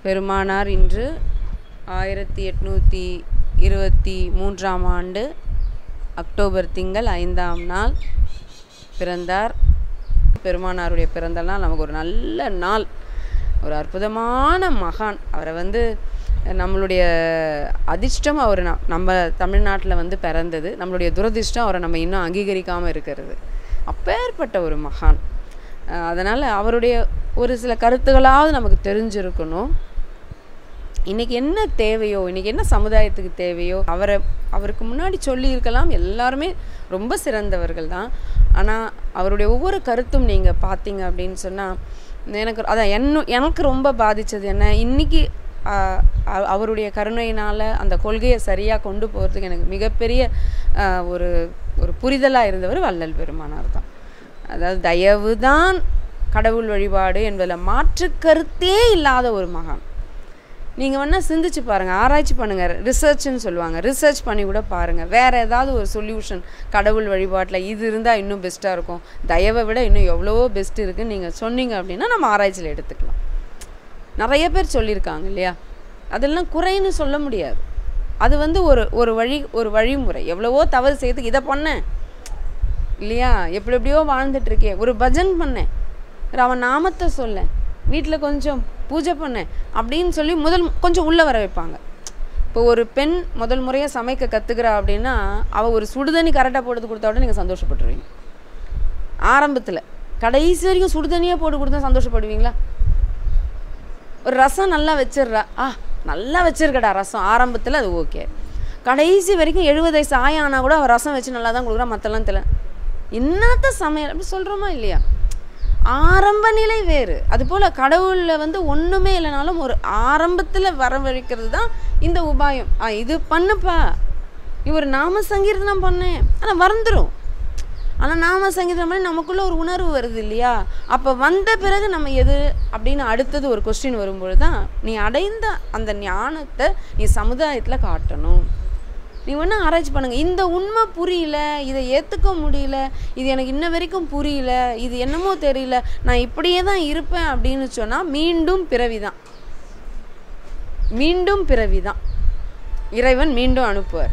பெருமானார் இன்று ஆயிரத்தி எட்நூற்றி இருபத்தி மூன்றாம் ஆண்டு அக்டோபர் திங்கள் ஐந்தாம் நாள் பிறந்தார் பெருமானாருடைய பிறந்த நாள் நமக்கு ஒரு நல்ல நாள் ஒரு அற்புதமான மகான் அவரை வந்து நம்மளுடைய அதிர்ஷ்டம் அவர் ந- நம்ம தமிழ்நாட்டில் வந்து பிறந்தது நம்மளுடைய துரதிர்ஷ்டம் அவரை நம்ம இன்னும் அங்கீகரிக்காமல் இருக்கிறது அப்பேற்பட்ட ஒரு மகான் அதனால் அவருடைய ஒரு சில கருத்துக்களாவது நமக்கு தெரிஞ்சிருக்கணும் இன்னைக்கு என்ன தேவையோ இன்னைக்கு என்ன சமுதாயத்துக்கு தேவையோ அவரை அவருக்கு முன்னாடி சொல்லியிருக்கலாம் எல்லாருமே ரொம்ப சிறந்தவர்கள் தான் ஆனால் அவருடைய ஒவ்வொரு கருத்தும் நீங்கள் பார்த்தீங்க அப்படின்னு சொன்னால் எனக்கு அதான் என்ன எனக்கு ரொம்ப பாதித்தது என்ன இன்னைக்கு ஆஹ், அ- அவருடைய கருணையினால் அந்த கொள்கையை சரியாக கொண்டு போகிறதுக்கு எனக்கு மிகப்பெரிய ஆஹ், ஒரு ஒரு புரிதலாக இருந்தவர் வள்ளல் பெருமானார் தான் அதாவது தயவு தான் கடவுள் வழிபாடு என்பதில் மாற்று கருத்தே இல்லாத ஒரு மகான் நீங்கள் வேணால் சிந்திச்சு பாருங்கள் ஆராய்ச்சி பண்ணுங்கள் ரிசர்ச்னு சொல்லுவாங்க ரிசர்ச் பண்ணி கூட பாருங்கள் வேறு ஏதாவது ஒரு சொல்யூஷன் கடவுள் வழிபாட்டில் இது இருந்தால் இன்னும் பெஸ்ட்டாக இருக்கும் தயவை விட இன்னும் எவ்வளவோ பெஸ்ட் இருக்குன்னு நீங்கள் சொன்னீங்க அப்படின்னா நம்ம ஆராய்ச்சியில் எடுத்துக்கலாம் நிறைய பேர் சொல்லியிருக்காங்க இல்லையா அதெல்லாம் குறைன்னு சொல்ல முடியாது அது வந்து ஒரு ஒரு வழி ஒரு வழிமுறை எவ்வளவோ தவறு செய்யறதுக்கு இதை பண்ணேன் இல்லையா எப்படி எப்படியோ வாழ்ந்துட்டு இருக்கேன் ஒரு பஜன் பண்ணேன் ஒரு அவன் நாமத்தை சொல்ல வீட்டில் கொஞ்சம் பூஜை பண்ணேன் அப்படின்னு சொல்லி முதல் கொஞ்சம் உள்ளே வர வைப்பாங்க இப்போ ஒரு பெண் முதல் முறையாக சமைக்க கற்றுக்கிறா அப்படின்னா அவள் ஒரு சுடுதண்ணி கரெக்டாக போட்டு கொடுத்தா கூட நீங்கள் சந்தோஷப்பட்டுருவீங்க ஆரம்பத்தில் கடைசி வரைக்கும் சுடுதண்ணியாக போட்டு கொடுத்தா சந்தோஷப்படுவீங்களா ஒரு ரசம் நல்லா வச்சிடுறா ஆ நல்லா வச்சிருக்கடா ரசம் ஆரம்பத்தில் அது ஓகே கடைசி வரைக்கும் எழுபது வயசு ஆயா ஆனால் கூட அவள் ரசம் வச்சு நல்லா தான் கொடுக்குறா மற்றெல்லாம் தெரியல என்னத்த சமையல் அப்படி சொல்கிறோமா இல்லையா ஆரம்ப நிலை வேறு அதுபோல் கடவுளில் வந்து ஒன்றுமே இல்லைனாலும் ஒரு ஆரம்பத்தில் வரவழைக்கிறது தான் இந்த உபாயம் ஆ இது பண்ணுப்பா நீ ஒரு நாம சங்கீர்த்தனம் பண்ணேன் ஆனால் மறந்துடும் ஆனால் நாம சங்கீதம் மாதிரி நமக்குள்ள ஒரு உணர்வு வருது இல்லையா அப்போ வந்த பிறகு நம்ம எது அப்படின்னு அடுத்தது ஒரு கொஸ்டின் வரும்பொழுது தான் நீ அடைந்த அந்த ஞானத்தை நீ சமுதாயத்தில் காட்டணும் நீ ஒன்றும் ஆராய்ச்சி பண்ணுங்க இந்த உண்மை புரியல இதை ஏற்றுக்க முடியல இது எனக்கு இன்ன வரைக்கும் புரியல இது என்னமோ தெரியல நான் இப்படியே தான் இருப்பேன் அப்படின்னு சொன்னால் மீண்டும் பிறவி தான் மீண்டும் பிறவி தான் இறைவன் மீண்டும் அனுப்புவார்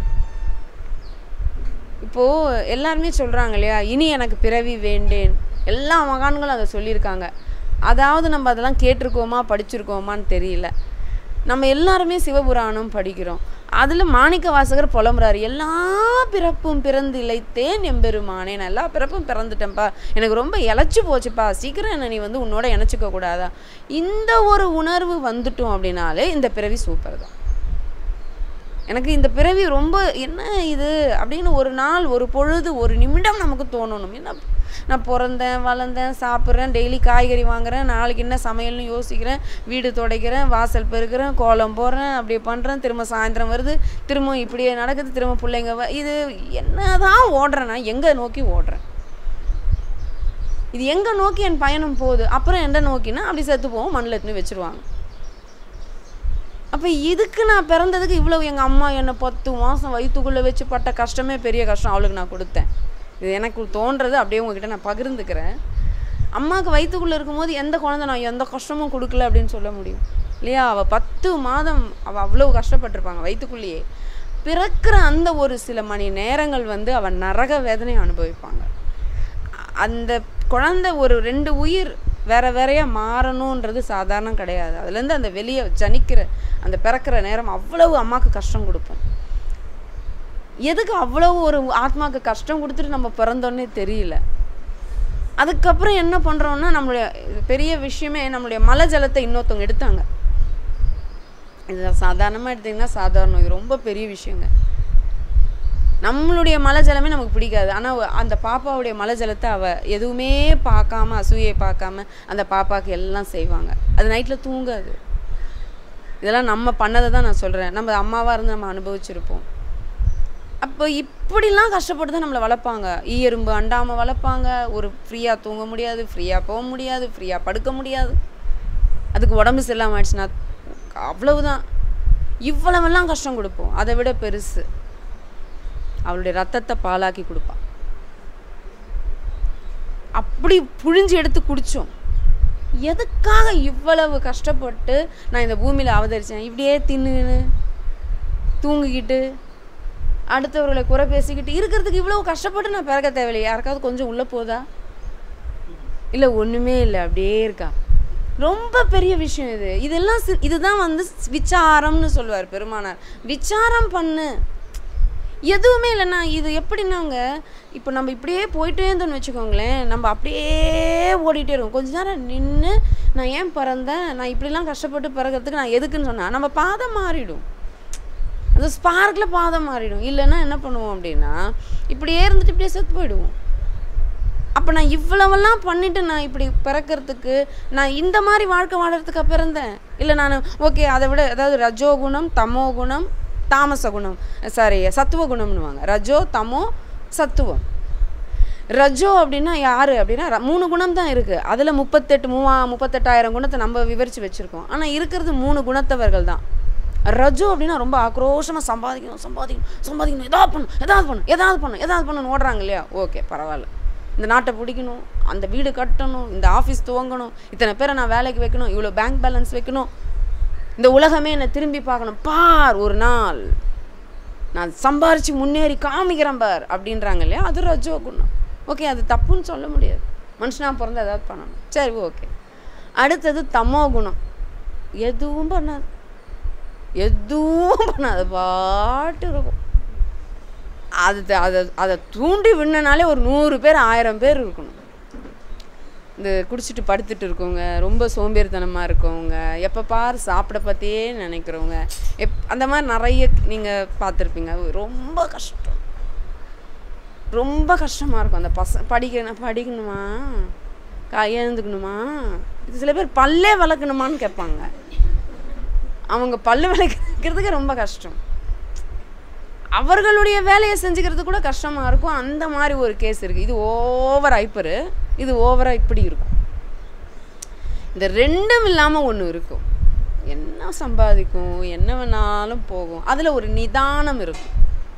இப்போது எல்லாருமே சொல்கிறாங்க இல்லையா இனி எனக்கு பிறவி வேண்டேன் எல்லா மகான்களும் அதை சொல்லியிருக்காங்க அதாவது நம்ம அதெல்லாம் கேட்டிருக்கோமா படிச்சிருக்கோமான்னு தெரியல நம்ம எல்லாருமே சிவபுராணம் படிக்கிறோம் அதில் மாணிக்க வாசகர் புலம்புறாரு எல்லா பிறப்பும் பிறந்து இழைத்தேன் எம்பெருமானே நான் எல்லா பிறப்பும் பிறந்துட்டேன்ப்பா எனக்கு ரொம்ப இழைச்சி போச்சுப்பா சீக்கிரம் என்ன நீ வந்து உன்னோட இணைச்சிக்க கூடாதா இந்த ஒரு உணர்வு வந்துட்டோம் அப்படின்னாலே இந்த பிறவி சூப்பர் தான் எனக்கு இந்த பிறவி ரொம்ப என்ன இது அப்படின்னு ஒரு நாள் ஒரு பொழுது ஒரு நிமிடம் நமக்கு தோணணும் என்ன நான் பிறந்தேன் வளர்ந்தேன் சாப்பிட்றேன் டெய்லி காய்கறி வாங்குறேன் நாளைக்கு என்ன சமையல்னு யோசிக்கிறேன் வீடு துடைக்கிறேன் வாசல் பெருக்கிறேன் கோலம் போடுறேன் அப்படி பண்ணுறேன் திரும்ப சாயந்தரம் வருது திரும்ப இப்படியே நடக்குது திரும்ப பிள்ளைங்க வ- இது என்னதான் ஓடுறேன் நான் எங்கே நோக்கி ஓடுறேன் இது எங்கே நோக்கி என் பயணம் போகுது அப்புறம் எந்த நோக்கினா அப்படி செத்து போவோம் மண்ணில் எடுத்துன்னு வச்சிருவாங்க அப்போ இதுக்கு நான் பிறந்ததுக்கு இவ்வளவு எங்கள் அம்மா என்னை பத்து மாதம் வயிற்றுக்குள்ளே வச்சு பட்ட கஷ்டமே பெரிய கஷ்டம் அவளுக்கு நான் கொடுத்தேன் இது எனக்கு தோன்றது அப்படியே உங்ககிட்ட நான் பகிர்ந்துக்கிறேன் அம்மாவுக்கு வயிற்றுக்குள்ளே இருக்கும்போது எந்த குழந்தை நான் எந்த கஷ்டமும் கொடுக்கல அப்படின்னு சொல்ல முடியும் இல்லையா அவள் பத்து மாதம் அவள் அவ்வளோ கஷ்டப்பட்டிருப்பாங்க வயிற்றுக்குள்ளேயே பிறக்கிற அந்த ஒரு சில மணி நேரங்கள் வந்து அவன் நரக வேதனை அனுபவிப்பாங்க அ- அந்த குழந்தை ஒரு ரெண்டு உயிர் வேற வேறையாக மாறணுன்றது சாதாரணம் கிடையாது அதுலேருந்து அந்த வெளியே ஜனிக்கிற அந்த பிறக்கிற நேரம் அவ்வளவு அம்மாவுக்கு கஷ்டம் கொடுப்போம் எதுக்கு அவ்வளவு ஒரு ஆத்மாவுக்கு கஷ்டம் கொடுத்துட்டு நம்ம பிறந்தோன்னே தெரியல அதுக்கப்புறம் என்ன பண்ணுறோம்னா நம்மளுடைய இது பெரிய விஷயமே நம்மளுடைய மலை ஜலத்தை இன்னொருத்தவங்க எடுத்தாங்க இது சாதாரணமாக எடுத்திங்கன்னா சாதாரணம் இது ரொம்ப பெரிய விஷயங்க நம்மளுடைய மலை ஜலமே நமக்கு பிடிக்காது ஆனால் அந்த பாப்பாவுடைய மலை ஜலத்தை அவள் எதுவுமே பார்க்காம அசூயை பார்க்காம அந்த பாப்பாவுக்கு எல்லாம் செய்வாங்க அது நைட்டில் தூங்காது இதெல்லாம் நம்ம பண்ணதை தான் நான் சொல்கிறேன் நம்ம அம்மாவாக இருந்து நம்ம அனுபவிச்சிருப்போம் அப்போ இப்படிலாம் கஷ்டப்பட்டு தான் நம்மளை வளர்ப்பாங்க ஈயெறும்பு அண்டாமல் வளர்ப்பாங்க ஒரு ஃப்ரீயாக தூங்க முடியாது ஃப்ரீயாக போக முடியாது ஃப்ரீயாக படுக்க முடியாது அதுக்கு உடம்பு சரியில்லாம ஆயிடுச்சுன்னா அவ்வளவுதான் இவ்வளவெல்லாம் கஷ்டம் கொடுப்போம் அதை விட பெருசு அவளுடைய ரத்தத்தை பாலாக்கி கொடுப்பான் அப்படி புழிஞ்சு எடுத்து குடித்தோம் எதுக்காக இவ்வளவு கஷ்டப்பட்டு நான் இந்த பூமியில் அவதரித்தேன் இப்படியே தின்னுன்னு தூங்கிக்கிட்டு அடுத்தவர்களை குறை பேசிக்கிட்டு இருக்கிறதுக்கு இவ்வளோ கஷ்டப்பட்டு நான் பிறக்க தேவையில்லை யாருக்காவது கொஞ்சம் உள்ளே போதா இல்லை ஒன்றுமே இல்லை அப்படியே இருக்கா ரொம்ப பெரிய விஷயம் இது இதெல்லாம் சி- இதுதான் வந்து விச்சாரம்னு சொல்லுவார் பெருமானார் விச்சாரம் பண்ணு எதுவுமே இல்லைண்ணா இது எப்படின்னாங்க இப்போ நம்ம இப்படியே போயிட்டே இருந்தோம்னு வச்சுக்கோங்களேன் நம்ம அப்படியே ஓடிட்டே இருக்கோம் கொஞ்ச நேரம் நின்று நான் ஏன் பிறந்தேன் நான் இப்படிலாம் கஷ்டப்பட்டு பிறக்கிறதுக்கு நான் எதுக்குன்னு சொன்னேன் நம்ம பாதம் மாறிடும் அந்த ஸ்பார்க்கில் பாதம் மாறிடும் இல்லைன்னா என்ன பண்ணுவோம் அப்படின்னா இப்படியே இருந்துட்டு இப்படியே செத்து போயிடுவோம் அப்போ நான் இவ்வளவெல்லாம் பண்ணிட்டு நான் இப்படி பிறக்கிறதுக்கு நான் இந்த மாதிரி வாழ்க்கை வாழறதுக்கு பிறந்தேன் இல்லை நான் ஓகே அதை விட அதாவது ரஜோ குணம் தமோ குணம் தாமச குணம் சாரி சத்துவ குணம்னுவாங்க ரஜோ தமோ சத்துவம் ரஜோ அப்படின்னா யார் அப்படின்னா ர- மூணு குணம் தான் இருக்குது அதில் முப்பத்தெட்டு மூவா முப்பத்தெட்டாயிரம் குணத்தை நம்ம விவரித்து வச்சுருக்கோம் ஆனால் இருக்கிறது மூணு குணத்தவர்கள் தான் ரஜோ அப்படின்னா ரொம்ப ஆக்ரோஷமாக சம்பாதிக்கணும் சம்பாதிக்கணும் சம்பாதிக்கணும் ஏதாவது பண்ணணும் ஏதாவது பண்ணணும் ஏதாவது பண்ணணும் ஏதாவது பண்ணணும்னு ஓடுறாங்க இல்லையா ஓகே பரவாயில்ல இந்த நாட்டை பிடிக்கணும் அந்த வீடு கட்டணும் இந்த ஆஃபீஸ் துவங்கணும் இத்தனை பேரை நான் வேலைக்கு வைக்கணும் இவ்வளோ பேங்க் பேலன்ஸ் வைக்கணும் இந்த உலகமே என்னை திரும்பி பார்க்கணும் பார் ஒரு நாள் நான் சம்பாரித்து முன்னேறி காமிக்கிறேன் பார் அப்படின்றாங்க இல்லையா அது ரஜோ குணம் ஓகே அது தப்புன்னு சொல்ல முடியாது மனுஷனாக பிறந்து ஏதாவது பண்ணணும் சரி ஓகே அடுத்தது தமோ குணம் எதுவும் பண்ணாது எதுவும் பண்ணாது பாட்டு இருக்கும் அது த- அதை அதை தூண்டி விண்ணனாலே ஒரு நூறு பேர் ஆயிரம் பேர் இருக்கணும் இந்த குடிச்சிட்டு படுத்துட்டு இருக்கவங்க ரொம்ப சோம்பேறித்தனமாக இருக்கவங்க எப்போ பார் சாப்பிட பற்றியே நினைக்கிறவங்க எப் அந்த மாதிரி நிறைய நீங்கள் பார்த்துருப்பீங்க ரொம்ப கஷ்டம் ரொம்ப கஷ்டமாக இருக்கும் அந்த பச படிக்கணும் படிக்கணுமா கா எழுந்துக்கணுமா இது சில பேர் பல்லே வளர்க்கணுமான்னு கேட்பாங்க அவங்க பல்லு விளக்கிறதுக்கு ரொம்ப கஷ்டம் அவர்களுடைய வேலையை செஞ்சுக்கிறது கூட கஷ்டமாக இருக்கும் அந்த மாதிரி ஒரு கேஸ் இருக்குது இது ஓவர் ஹைப்பரு இது ஓவராக இப்படி இருக்கும் இந்த ரெண்டும் இல்லாமல் ஒன்று இருக்கும் என்ன சம்பாதிக்கும் என்ன வேணாலும் போகும் அதில் ஒரு நிதானம் இருக்கும்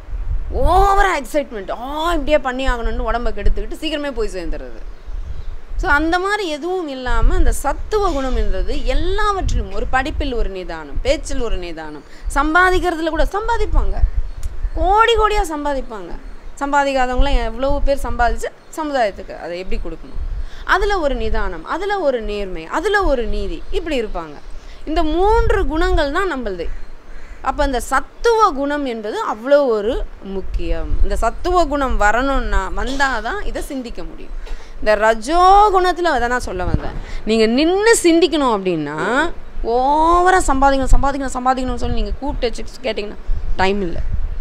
ஓவராக எக்ஸைட்மெண்ட் ஆ இப்படியே பண்ணி ஆகணும்னு உடம்ப கெடுத்துக்கிட்டு சீக்கிரமே போய் சேர்ந்துடுறது ஸோ அந்த மாதிரி எதுவும் இல்லாமல் அந்த சத்துவ குணம் என்றது எல்லாவற்றிலும் ஒரு படிப்பில் ஒரு நிதானம் பேச்சில் ஒரு நிதானம் சம்பாதிக்கிறதுல கூட சம்பாதிப்பாங்க கோடி கோடியாக சம்பாதிப்பாங்க சம்பாதிக்காதவங்களாம் எவ்வளோ பேர் சம்பாதிச்சு சமுதாயத்துக்கு அதை எப்படி கொடுக்கணும் அதில் ஒரு நிதானம் அதில் ஒரு நேர்மை அதில் ஒரு நீதி இப்படி இருப்பாங்க இந்த மூன்று குணங்கள் தான் நம்மளது அப்போ இந்த சத்துவ குணம் என்பது அவ்வளோ ஒரு முக்கியம் இந்த சத்துவ குணம் வரணும்னா வந்தால் தான் இதை சிந்திக்க முடியும் இந்த ரஜோ குணத்தில் அதை நான் சொல்ல வந்தேன் நீங்கள் நின்று சிந்திக்கணும் அப்படின்னா ஓவராக சம்பாதிக்கணும் சம்பாதிக்கணும் சம்பாதிக்கணும்னு சொல்லி நீங்கள் கூப்பிட்டு வச்சு கேட்டிங்கன்னா டைம் இல்லை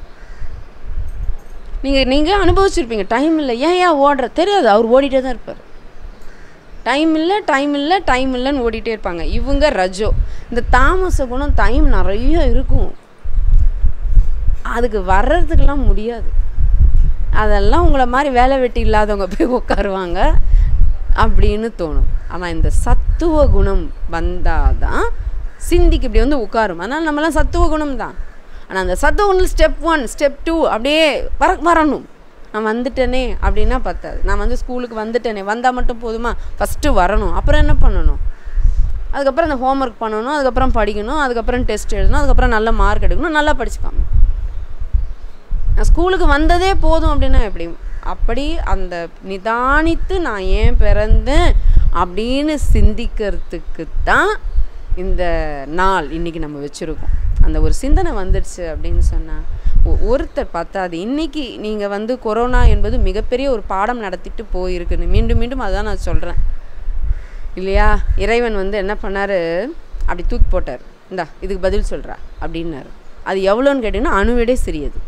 நீங்கள் நீங்கள் அனுபவிச்சிருப்பீங்க டைம் இல்லை ஏன் ஏன் ஓடுற தெரியாது அவர் ஓடிட்டே தான் இருப்பார் டைம் இல்லை டைம் இல்லை டைம் இல்லைன்னு ஓடிட்டே இருப்பாங்க இவங்க ரஜோ இந்த தாமச குணம் டைம் நிறைய இருக்கும் அதுக்கு வர்றதுக்கெல்லாம் முடியாது அதெல்லாம் உங்களை மாதிரி வேலை வெட்டி இல்லாதவங்க போய் உட்காருவாங்க அப்படின்னு தோணும் ஆனால் இந்த சத்துவ குணம் வந்தால் தான் சிந்திக்கு இப்படி வந்து உட்காரும் அதனால் நம்மலாம் சத்துவ குணம் தான் ஆனால் அந்த சத்துவ குணம் ஸ்டெப் ஒன் ஸ்டெப் டூ அப்படியே வர வரணும் நான் வந்துட்டேனே அப்படின்னா பத்தாது நான் வந்து ஸ்கூலுக்கு வந்துட்டேனே வந்தால் மட்டும் போதுமா ஃபஸ்ட்டு வரணும் அப்புறம் என்ன பண்ணணும் அதுக்கப்புறம் அந்த ஹோம்ஒர்க் பண்ணணும் அதுக்கப்புறம் படிக்கணும் அதுக்கப்புறம் டெஸ்ட் எழுதணும் அதுக்கப்புறம் நல்ல மார்க் எடுக்கணும் நல்லா படிச்சுக்காம நான் ஸ்கூலுக்கு வந்ததே போதும் அப்படின்னா எப்படி அப்படி அந்த நிதானித்து நான் ஏன் பிறந்தேன் அப்படின்னு சிந்திக்கிறதுக்கு தான் இந்த நாள் இன்றைக்கி நம்ம வச்சுருக்கோம் அந்த ஒரு சிந்தனை வந்துடுச்சு அப்படின்னு சொன்னால் ஒருத்தர் பத்தாது இன்றைக்கி நீங்கள் வந்து கொரோனா என்பது மிகப்பெரிய ஒரு பாடம் நடத்திட்டு போயிருக்குன்னு மீண்டும் மீண்டும் அதான் நான் சொல்கிறேன் இல்லையா இறைவன் வந்து என்ன பண்ணார் அப்படி தூக்கி போட்டார் இந்தா இதுக்கு பதில் சொல்கிறா அப்படின்னாரு அது எவ்வளோன்னு கேட்டிங்கன்னா அணுவிடே சிறியது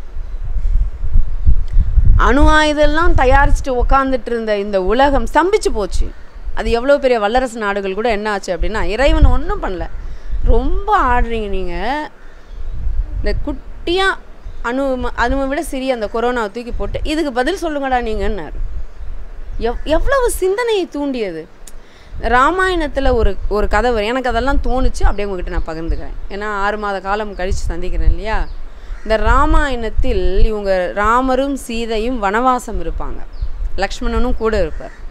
அணு ஆயுதெல்லாம் தயாரிச்சுட்டு உக்காந்துட்டு இருந்த இந்த உலகம் ஸ்தம்பிச்சு போச்சு அது எவ்வளோ பெரிய வல்லரசு நாடுகள் கூட என்ன ஆச்சு அப்படின்னா இறைவன் ஒன்றும் பண்ணல ரொம்ப ஆடுறீங்க நீங்கள் இந்த குட்டியாக அணு அணுவை விட சிறிய அந்த கொரோனாவை தூக்கி போட்டு இதுக்கு பதில் சொல்லுங்கடா நீங்கன்னாரு எவ் எவ்வளவு சிந்தனையை தூண்டியது ராமாயணத்தில் ஒரு ஒரு கதை வரும் எனக்கு அதெல்லாம் தோணுச்சு அப்படியே உங்ககிட்ட நான் பகிர்ந்துக்கிறேன் ஏன்னா ஆறு மாத காலம் கழித்து சந்திக்கிறேன் இல்லையா இந்த ராமாயணத்தில் இவங்க ராமரும் சீதையும் வனவாசம் இருப்பாங்க லக்ஷ்மணனும் கூட இருப்பார்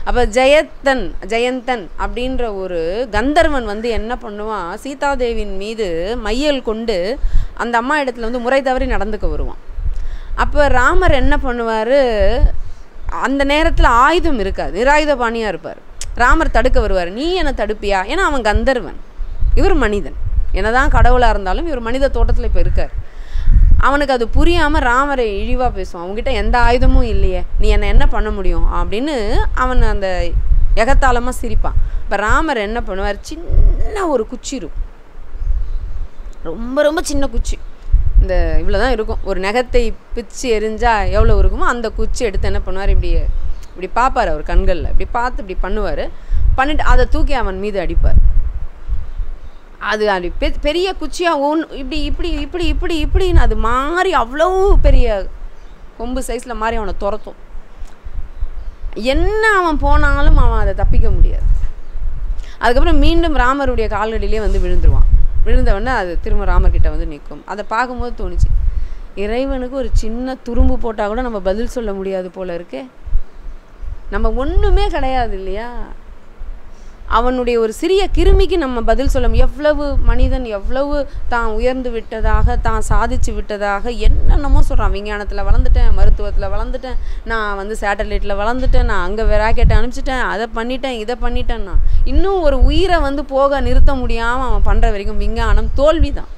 அப்போ ஜெயத்தன் ஜெயந்தன் அப்படின்ற ஒரு கந்தர்வன் வந்து என்ன பண்ணுவான் சீதாதேவியின் மீது மையல் கொண்டு அந்த அம்மா இடத்துல வந்து முறை தவறி நடந்துக்க வருவான் அப்போ ராமர் என்ன பண்ணுவார் அந்த நேரத்தில் ஆயுதம் இருக்காது நிராயுதபாணியாக இருப்பார் ராமர் தடுக்க வருவார் நீ என்ன தடுப்பியா ஏன்னா அவன் கந்தர்வன் இவர் மனிதன் என்னதான் கடவுளாக இருந்தாலும் இவர் மனித தோட்டத்தில் இப்போ இருக்கார் அவனுக்கு அது புரியாமல் ராமரை இழிவாக பேசுவான் அவங்ககிட்ட எந்த ஆயுதமும் இல்லையே நீ என்னை என்ன பண்ண முடியும் அப்படின்னு அவன் அந்த எகத்தாளமாக சிரிப்பான் இப்போ ராமர் என்ன பண்ணுவார் சின்ன ஒரு குச்சி இருக்கும் ரொம்ப ரொம்ப சின்ன குச்சி இந்த இவ்வளோ தான் இருக்கும் ஒரு நகத்தை பிச்சு எரிஞ்சா எவ்வளோ இருக்குமோ அந்த குச்சி எடுத்து என்ன பண்ணுவார் இப்படி இப்படி பார்ப்பார் அவர் கண்களில் இப்படி பார்த்து இப்படி பண்ணுவார் பண்ணிட்டு அதை தூக்கி அவன் மீது அடிப்பார் அது அது பெ பெரிய குச்சியாக ஒன் இப்படி இப்படி இப்படி இப்படி இப்படின்னு அது மாறி அவ்வளோ பெரிய கொம்பு சைஸில் மாறி அவனை துரத்தும் என்ன அவன் போனாலும் அவன் அதை தப்பிக்க முடியாது அதுக்கப்புறம் மீண்டும் ராமருடைய கால்களிலே வந்து விழுந்துருவான் விழுந்தவொடனே அது திரும்ப ராமர்கிட்ட வந்து நிற்கும் அதை பார்க்கும்போது தோணுச்சு இறைவனுக்கு ஒரு சின்ன துரும்பு போட்டால் கூட நம்ம பதில் சொல்ல முடியாது போல இருக்கே நம்ம ஒன்றுமே கிடையாது இல்லையா அவனுடைய ஒரு சிறிய கிருமிக்கு நம்ம பதில் சொல்ல முடியும். எவ்வளவு மனிதன் எவ்வளவு தான் உயர்ந்து விட்டதாக தான் சாதிச்சு விட்டதாக என்னென்னமோ சொல்கிறான் விஞ்ஞானத்தில் வளர்ந்துட்டேன் மருத்துவத்தில் வளர்ந்துட்டேன் நான் வந்து சேட்டலைட்டில் வளர்ந்துட்டேன் நான் அங்கே ராக்கெட்டை அனுப்பிச்சிட்டேன் அதை பண்ணிட்டேன் இதை பண்ணிட்டேன்னா இன்னும் ஒரு உயிரை வந்து போக நிறுத்த முடியாமல் அவன் பண்ணுற வரைக்கும் விஞ்ஞானம் தோல்வி தான்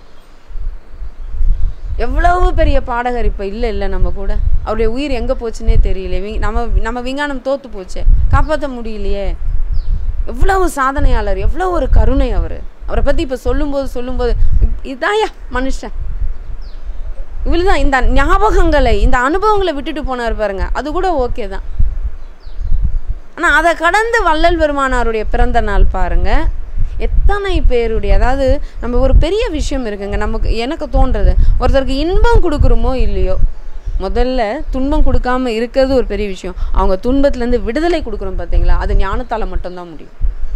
எவ்வளவு பெரிய பாடகர் இப்போ இல்லை இல்லை நம்ம கூட அவருடைய உயிர் எங்கே போச்சுன்னே தெரியல வி நம்ம நம்ம விஞ்ஞானம் தோற்று போச்சே காப்பாற்ற முடியலையே எவ்வளவு சாதனையாளர் எவ்வளோ ஒரு கருணை அவர் அவரை பற்றி இப்போ சொல்லும்போது சொல்லும்போது இப்- இதாயா மனுஷன் இவ்வளோ தான் இந்த ஞாபகங்களை இந்த அனுபவங்களை விட்டுட்டு போனார் பாருங்க அது கூட ஓகே தான் ஆனால் அதை கடந்து வள்ளல் பெருமானாருடைய பிறந்த நாள் பாருங்க எத்தனை பேருடைய அதாவது நம்ம ஒரு பெரிய விஷயம் இருக்குங்க நமக்கு எனக்கு தோன்றது ஒருத்தருக்கு இன்பம் கொடுக்குறோமோ இல்லையோ முதல்ல துன்பம் கொடுக்காம இருக்கிறது ஒரு பெரிய விஷயம் அவங்க துன்பத்துலேருந்து விடுதலை கொடுக்குறோம் பார்த்தீங்களா அது ஞானத்தால் மட்டும்தான் முடியும்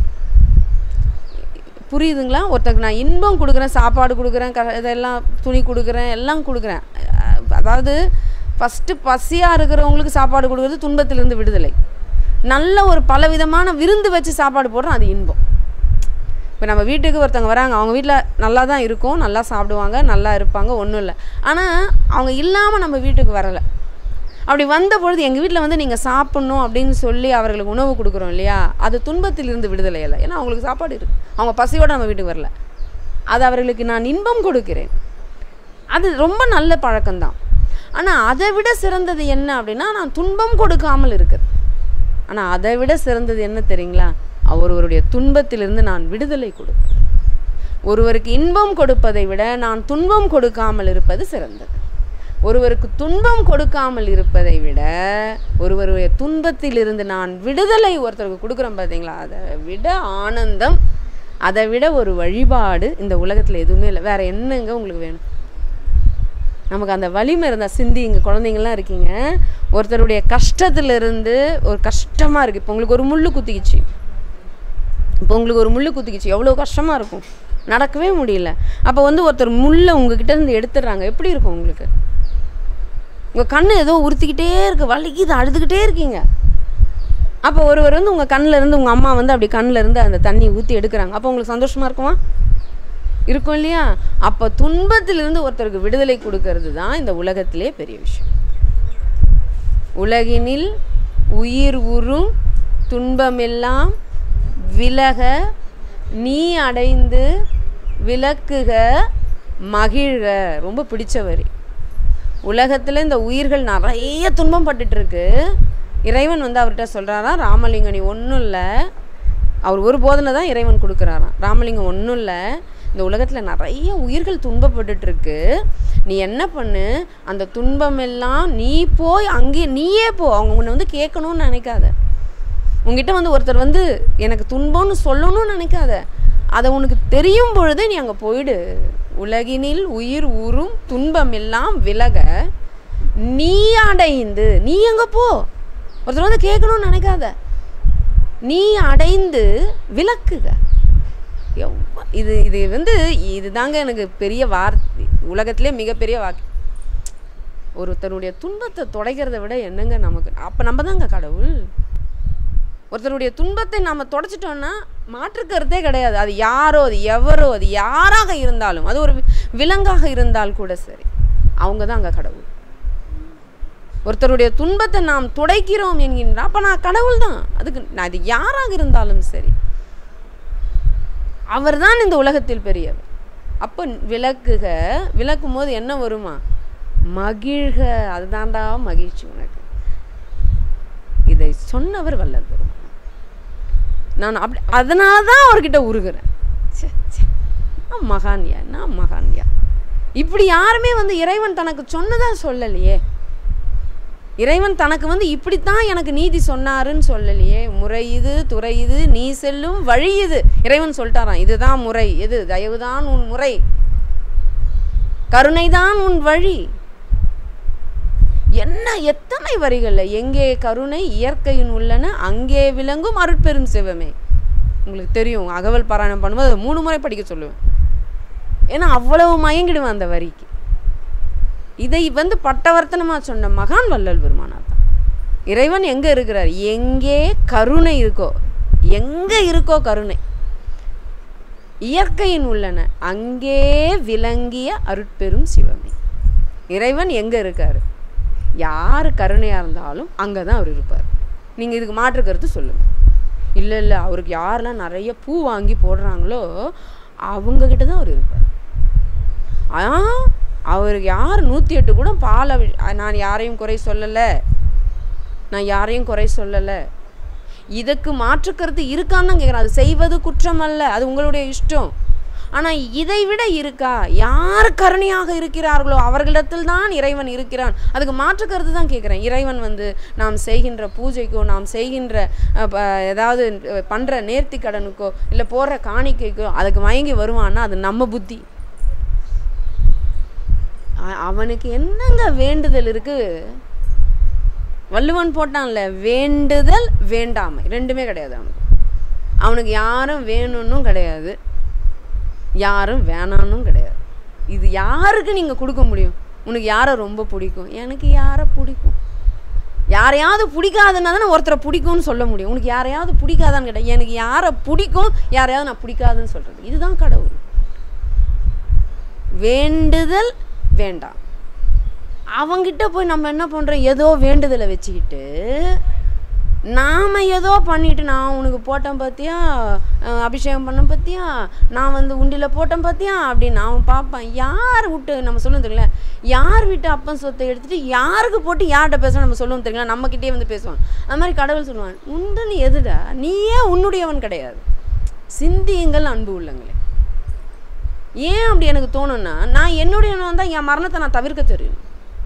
புரியுதுங்களா ஒருத்தருக்கு நான் இன்பம் கொடுக்குறேன் சாப்பாடு கொடுக்குறேன் க இதெல்லாம் துணி கொடுக்குறேன் எல்லாம் கொடுக்குறேன் அஹ் அதாவது ஃபஸ்ட்டு பசியாக இருக்கிறவங்களுக்கு சாப்பாடு கொடுக்குறது துன்பத்திலிருந்து விடுதலை நல்ல ஒரு பலவிதமான விருந்து வச்சு சாப்பாடு போடுறோம் அது இன்பம் இப்போ நம்ம வீட்டுக்கு ஒருத்தவங்க வராங்க அவங்க வீட்டில் நல்லா தான் இருக்கும் நல்லா சாப்பிடுவாங்க நல்லா இருப்பாங்க ஒன்றும் இல்லை ஆனால் அவங்க இல்லாமல் நம்ம வீட்டுக்கு வரலை அப்படி வந்த பொழுது எங்கள் வீட்டில் வந்து நீங்கள் சாப்பிட்ணும் அப்படின்னு சொல்லி அவர்களுக்கு உணவு கொடுக்குறோம் இல்லையா அது துன்பத்திலிருந்து விடுதலை இல்லை ஏன்னா அவங்களுக்கு சாப்பாடு இருக்குது அவங்க பசியோடு நம்ம வீட்டுக்கு வரல அது அவர்களுக்கு நான் இன்பம் கொடுக்கிறேன் அது ரொம்ப நல்ல பழக்கம்தான் ஆனால் அதை விட சிறந்தது என்ன அப்படின்னா நான் துன்பம் கொடுக்காமல் இருக்குது ஆனால் அதை விட சிறந்தது என்ன தெரியுங்களா ஒருவருடைய துன்பத்திலிருந்து நான் விடுதலை கொடுப்பேன் ஒருவருக்கு இன்பம் கொடுப்பதை விட நான் துன்பம் கொடுக்காமல் இருப்பது சிறந்தது ஒருவருக்கு துன்பம் கொடுக்காமல் இருப்பதை விட ஒருவருடைய துன்பத்திலிருந்து நான் விடுதலை ஒருத்தருக்கு கொடுக்குறோம் பார்த்தீங்களா அதை விட ஆனந்தம் அதை விட ஒரு வழிபாடு இந்த உலகத்தில் எதுவுமே இல்லை வேற என்னங்க உங்களுக்கு வேணும் நமக்கு அந்த வலிமை இருந்தால் சிந்தி இங்கே குழந்தைங்கள்லாம் இருக்கீங்க ஒருத்தருடைய கஷ்டத்திலிருந்து ஒரு கஷ்டமாக இருக்குது இப்போ உங்களுக்கு ஒரு முள்ளு குத்திக்கிச்சு இப்போ உங்களுக்கு ஒரு முள்ளு குத்திக்கிச்சு எவ்வளோ கஷ்டமாக இருக்கும் நடக்கவே முடியல அப்போ வந்து ஒருத்தர் முள்ளை உங்ககிட்ட இருந்து எடுத்துடுறாங்க எப்படி இருக்கும் உங்களுக்கு உங்கள் கண் ஏதோ உறுத்திக்கிட்டே இருக்கு வலிக்குது அழுதுகிட்டே இருக்கீங்க அப்போ ஒருவர் வந்து உங்கள் கண்ணில் இருந்து உங்கள் அம்மா வந்து அப்படி கண்ணில் இருந்து அந்த தண்ணி ஊற்றி எடுக்கிறாங்க அப்போ உங்களுக்கு சந்தோஷமாக இருக்குமா இருக்கும் இல்லையா அப்போ துன்பத்திலிருந்து ஒருத்தருக்கு விடுதலை கொடுக்கறது தான் இந்த உலகத்திலே பெரிய விஷயம் உலகினில் உயிர் உறும் துன்பமெல்லாம் விலக நீ அடைந்து விளக்குக மகிழ்க ரொம்ப பிடிச்ச வரி உலகத்தில் இந்த உயிர்கள் நிறைய துன்பம் பட்டுட்டு இருக்கு இறைவன் வந்து அவர்கிட்ட சொல்கிறாராம் ராமலிங்கம் நீ ஒன்றும் இல்லை அவர் ஒரு போதனை தான் இறைவன் கொடுக்குறாராம் ராமலிங்கம் ஒன்றும் இல்லை இந்த உலகத்தில் நிறைய உயிர்கள் துன்பப்பட்டுட்டு இருக்கு நீ என்ன பண்ணு அந்த துன்பம் எல்லாம் நீ போய் அங்கேயே நீயே போ அவங்க உன்னை வந்து கேட்கணும்னு நினைக்காத உங்ககிட்ட வந்து ஒருத்தர் வந்து எனக்கு துன்பம்னு சொல்லணும்னு நினைக்காத அதை உனக்கு தெரியும் பொழுதே நீ அங்கே போயிடு உலகினில் உயிர் ஊறும் துன்பம் எல்லாம் விலக நீ அடைந்து நீ அங்கே போ ஒருத்தர் வந்து கேட்கணும்னு நினைக்காத நீ அடைந்து விளக்குக எவ்வ இது இது வந்து இதுதாங்க எனக்கு பெரிய வார்த்தை உலகத்திலே மிகப்பெரிய வாக்கு ஒருத்தருடைய துன்பத்தை தொடைக்கிறத விட என்னங்க நமக்கு அப்போ நம்ம தாங்க கடவுள் ஒருத்தருடைய துன்பத்தை நாம் தொடச்சிட்டோன்னா மாற்றுக்கருத்தே கிடையாது அது யாரோ அது எவரோ அது யாராக இருந்தாலும் அது ஒரு வி- விலங்காக இருந்தால் கூட சரி அவங்க தான் அங்கே கடவுள் ஒருத்தருடைய துன்பத்தை நாம் துடைக்கிறோம் என்கின்ற அப்போ நான் கடவுள் தான் அதுக்கு நான் அது யாராக இருந்தாலும் சரி அவர் தான் இந்த உலகத்தில் பெரியவர் அப்போ விளக்குக விளக்கும் போது என்ன வருமா மகிழ்க அதுதான்டா மகிழ்ச்சி உனக்கு இதை சொன்னவர் வல்லல் பெருமான் நான் அப்படி அதனால தான் அவர்கிட்ட உருகுறேன் ச்சே, ச்சே. நான் மகான்யா நான் மகான்யா இப்படி யாருமே வந்து இறைவன் தனக்கு சொன்னதா சொல்லலையே இறைவன் தனக்கு வந்து இப்படித்தான் எனக்கு நீதி சொன்னாருன்னு சொல்லலையே முறை இது துறை இது நீ செல்லும் வழி இது இறைவன் சொல்லிட்டாராம் இதுதான் முறை எது தயவுதான் உன் முறை கருணைதான் உன் வழி என்ன எத்தனை வரிகள்ல எங்கே கருணை இயற்கையின் உள்ளன அங்கே விளங்கும் அருட்பெரும் சிவமே உங்களுக்கு தெரியும் அகவல் பாராயணம் பண்ணும்போது அதை மூணு முறை படிக்க சொல்லுவேன் ஏன்னா அவ்வளவு மயங்கிடுவேன் அந்த வரிக்கு இதை வந்து பட்டவர்த்தனமாக சொன்ன மகான் வள்ளல் பெருமானார் தான் இறைவன் எங்கே இருக்கிறார் எங்கே கருணை இருக்கோ எங்கே இருக்கோ கருணை இயற்கையின் உள்ளன அங்கே விளங்கிய அருட்பெரும் சிவமே இறைவன் எங்கே இருக்கார் யார் கருணையாக இருந்தாலும் அங்கே தான் அவர் இருப்பார் நீங்கள் இதுக்கு மாற்று கருத்து சொல்லுங்கள் இல்லை இல்லை அவருக்கு யாரெல்லாம் நிறைய பூ வாங்கி போடுறாங்களோ அவங்கக்கிட்ட தான் அவர் இருப்பார் ஆ அவருக்கு யார் நூற்றி எட்டு கூட பாலை வி- நான் யாரையும் குறை சொல்லலை நான் யாரையும் குறை சொல்லலை இதுக்கு மாற்றுக்கருத்து இருக்கான்னு தான் கேட்குறேன் அது செய்வது குற்றம் அல்ல அது உங்களுடைய இஷ்டம் ஆனால் இதை விட இருக்கா யார் கருணையாக இருக்கிறார்களோ அவர்களிடத்தில் தான் இறைவன் இருக்கிறான் அதுக்கு மாற்றுக்கருத்து தான் கேட்குறேன் இறைவன் வந்து நாம் செய்கின்ற பூஜைக்கோ நாம் செய்கின்ற அஹ், ப- ஏதாவது பண்ணுற நேர்த்தி கடனுக்கோ இல்லை போடுற காணிக்கைக்கோ அதுக்கு மயங்கி வருவான்னா அது நம்ம புத்தி அ- அவனுக்கு என்னங்க வேண்டுதல் இருக்கு வள்ளுவன் போட்டான்ல வேண்டுதல் வேண்டாமை ரெண்டுமே கிடையாது அவனுக்கு அவனுக்கு யாரும் வேணும்னும் கிடையாது யாரும் வேணான்னும் கிடையாது இது யாருக்கு நீங்கள் கொடுக்க முடியும் உனக்கு யாரை ரொம்ப பிடிக்கும் எனக்கு யாரை பிடிக்கும் யாரையாவது பிடிக்காதுன்னா தானே ஒருத்தரை பிடிக்கும்னு சொல்ல முடியும் உனக்கு யாரையாவது பிடிக்காதான்னு கேட்டால் எனக்கு யாரை பிடிக்கும் யாரையாவது நான் பிடிக்காதுன்னு சொல்கிறது இதுதான் கடவுள் வேண்டுதல் வேண்டாம் அவங்கிட்ட போய் நம்ம என்ன பண்ணுறோம் ஏதோ வேண்டுதலை வச்சுக்கிட்டு நாம் ஏதோ பண்ணிட்டு நான் உனக்கு போட்டேன் பார்த்தியா அஹ் அபிஷேகம் பண்ண பார்த்தியா நான் வந்து உண்டியில் போட்டேன் பார்த்தியா அப்படின்னு அவன் பார்ப்பான் யார் விட்டு நம்ம சொல்லுவோம் தெரியுங்களா யார் வீட்டு அப்பன் சொத்தை எடுத்துட்டு யாருக்கு போட்டு யார்கிட்ட பேசணும் நம்ம சொல்லுவோம் தெரியுங்களா நம்மக்கிட்டே வந்து பேசுவான் அது மாதிரி கடவுள் சொல்லுவான் உண்டுன்னு எதுடா நீயே உன்னுடையவன் கிடையாது சிந்தியுங்கள் அன்பு உள்ளங்களே ஏன் அப்படி எனக்கு தோணும்னா நான் என்னுடையவன் தான் என் மரணத்தை நான் தவிர்க்க தெரியும்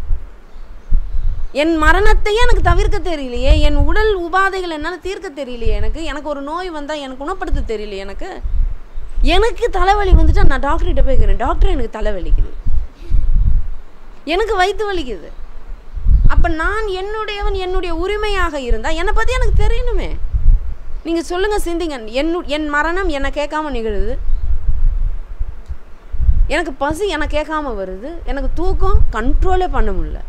என் மரணத்தையே எனக்கு தவிர்க்க தெரியலையே என் உடல் உபாதைகள் என்னால் தீர்க்க தெரியலையே எனக்கு எனக்கு ஒரு நோய் வந்தால் எனக்கு குணப்படுத்த தெரியலையே எனக்கு எனக்கு தலைவலி வந்துட்டா நான் டாக்டர்கிட்ட போய்க்கிறேன் டாக்டர் எனக்கு தலைவலிக்குது எனக்கு வயிற்று வலிக்குது அப்போ நான் என்னுடையவன் என்னுடைய உரிமையாக இருந்தால் என்னை பற்றி எனக்கு தெரியணுமே நீங்கள் சொல்லுங்கள் சிந்திங்க என்னு என் மரணம் என்னை கேட்காம நிகழுது எனக்கு பசி என்னை கேட்காம வருது எனக்கு தூக்கம் கண்ட்ரோலே பண்ண முடியல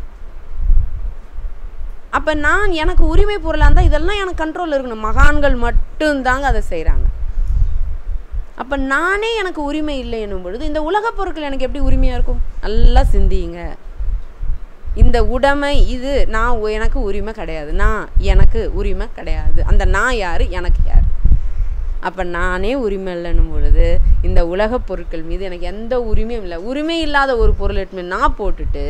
அப்போ நான் எனக்கு உரிமை பொருளாக இருந்தால் இதெல்லாம் எனக்கு கண்ட்ரோல் இருக்கணும் மகான்கள் மட்டும்தாங்க அதை செய்கிறாங்க அப்போ நானே எனக்கு உரிமை இல்லை என்னும் பொழுது இந்த உலகப் பொருட்கள் எனக்கு எப்படி உரிமையாக இருக்கும் நல்லா சிந்தியுங்க இந்த உடைமை இது நான் உ- எனக்கு உரிமை கிடையாது நான் எனக்கு உரிமை கிடையாது அந்த நான் யார் எனக்கு யார் அப்போ நானே உரிமை இல்லைன்னும் பொழுது இந்த உலகப் பொருட்கள் மீது எனக்கு எந்த உரிமையும் இல்லை உரிமை இல்லாத ஒரு பொருள் எடுத்துமே நான் போட்டுட்டு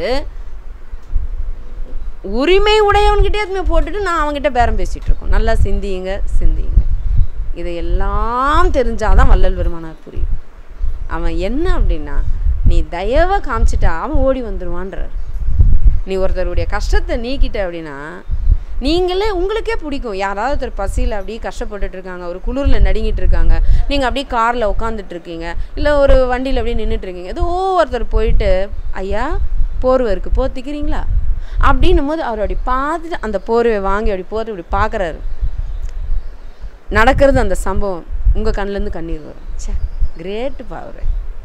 உரிமை உடையவன்கிட்டே எதுவுமே போட்டுட்டு நான் அவன்கிட்ட பேரம் பேசிகிட்டு இருக்கோம் நல்லா சிந்தியுங்க சிந்தியுங்க இதையெல்லாம் தெரிஞ்சாதான் வள்ளல் பெருமானார் புரியும் அவன் என்ன அப்படின்னா நீ தயவை காமிச்சிட்டா அவன் ஓடி வந்துடுவான்றார் நீ ஒருத்தருடைய கஷ்டத்தை நீக்கிட்ட அப்படின்னா நீங்களே உங்களுக்கே பிடிக்கும் யாராவது ஒருத்தர் பசியில் அப்படியே கஷ்டப்பட்டுட்டு இருக்காங்க ஒரு குளிரில் நடுங்கிட்டு இருக்காங்க நீங்கள் அப்படியே காரில் உட்காந்துட்டு இருக்கீங்க இல்லை ஒரு வண்டியில் அப்படியே நின்றுட்டு இருக்கீங்க ஏதோ ஒருத்தர் போயிட்டு ஐயா போர்வை இருக்குது போத்திக்கிறீங்களா அப்படின்னும் போது அவர் அப்படி பார்த்துட்டு அந்த போர்வை வாங்கி அப்படி போட்டு அப்படி பார்க்குறாரு நடக்கிறது அந்த சம்பவம் உங்கள் கண்ணுலேருந்து கண்ணீர் வரும் ச்சே கிரேட்டுப்பா அவர்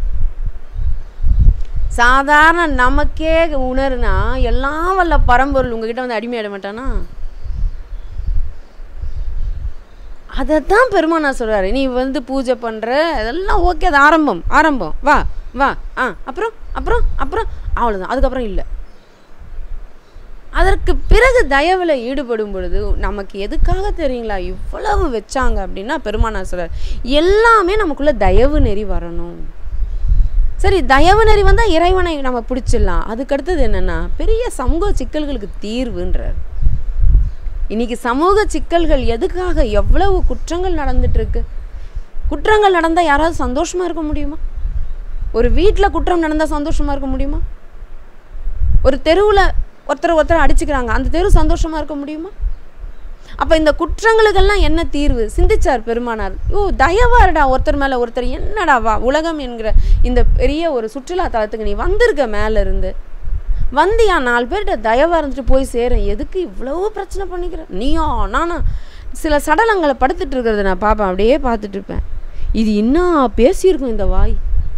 சாதாரண நமக்கே உணருனா எல்லாம் வல்ல பரம்பொருள் உங்ககிட்ட வந்து அடிமையாட மாட்டானா அதை தான் பெருமானார் சொல்கிறாரு நீ வந்து பூஜை பண்ணுற அதெல்லாம் ஓகே அது ஆரம்பம் ஆரம்பம் வா வா ஆ அப்புறம் அப்புறம் அப்புறம் அவ்வளோதான் அதுக்கப்புறம் இல்லை அதற்கு பிறகு தயவில் ஈடுபடும் பொழுது நமக்கு எதுக்காக தெரியுங்களா இவ்வளவு வச்சாங்க அப்படின்னா பெருமானார் சொல்றார் எல்லாமே நமக்குள்ள தயவு நெறி வரணும் சரி தயவு நெறி வந்தால் இறைவனை நம்ம பிடிச்சிடலாம் அதுக்கடுத்தது என்னென்னா பெரிய சமூக சிக்கல்களுக்கு தீர்வுன்றார் இன்னைக்கு சமூக சிக்கல்கள் எதுக்காக எவ்வளவு குற்றங்கள் நடந்துட்டு இருக்கு குற்றங்கள் நடந்தால் யாராவது சந்தோஷமாக இருக்க முடியுமா ஒரு வீட்டில் குற்றம் நடந்தால் சந்தோஷமாக இருக்க முடியுமா ஒரு தெருவில் ஒருத்தர் ஒருத்தர் அடிச்சுக்கிறாங்க அந்த தெரு சந்தோஷமாக இருக்க முடியுமா அப்போ இந்த குற்றங்களுக்கெல்லாம் என்ன தீர்வு சிந்திச்சார் பெருமானார் ஓ தயவாருடா ஒருத்தர் மேலே ஒருத்தர் என்னடா வா உலகம் என்கிற இந்த பெரிய ஒரு சுற்றுலா தலத்துக்கு நீ வந்திருக்க மேலே இருந்து வந்தியா நாலு பேர்கிட்ட தயவாக இருந்துட்டு போய் சேர எதுக்கு இவ்வளவு பிரச்சனை பண்ணிக்கிற நீயா நானா சில சடலங்களை படுத்துட்டு இருக்கிறத நான் பார்ப்பேன் அப்படியே பார்த்துட்டு இருப்பேன் இது என்ன பேசியிருக்கும் இந்த வாய்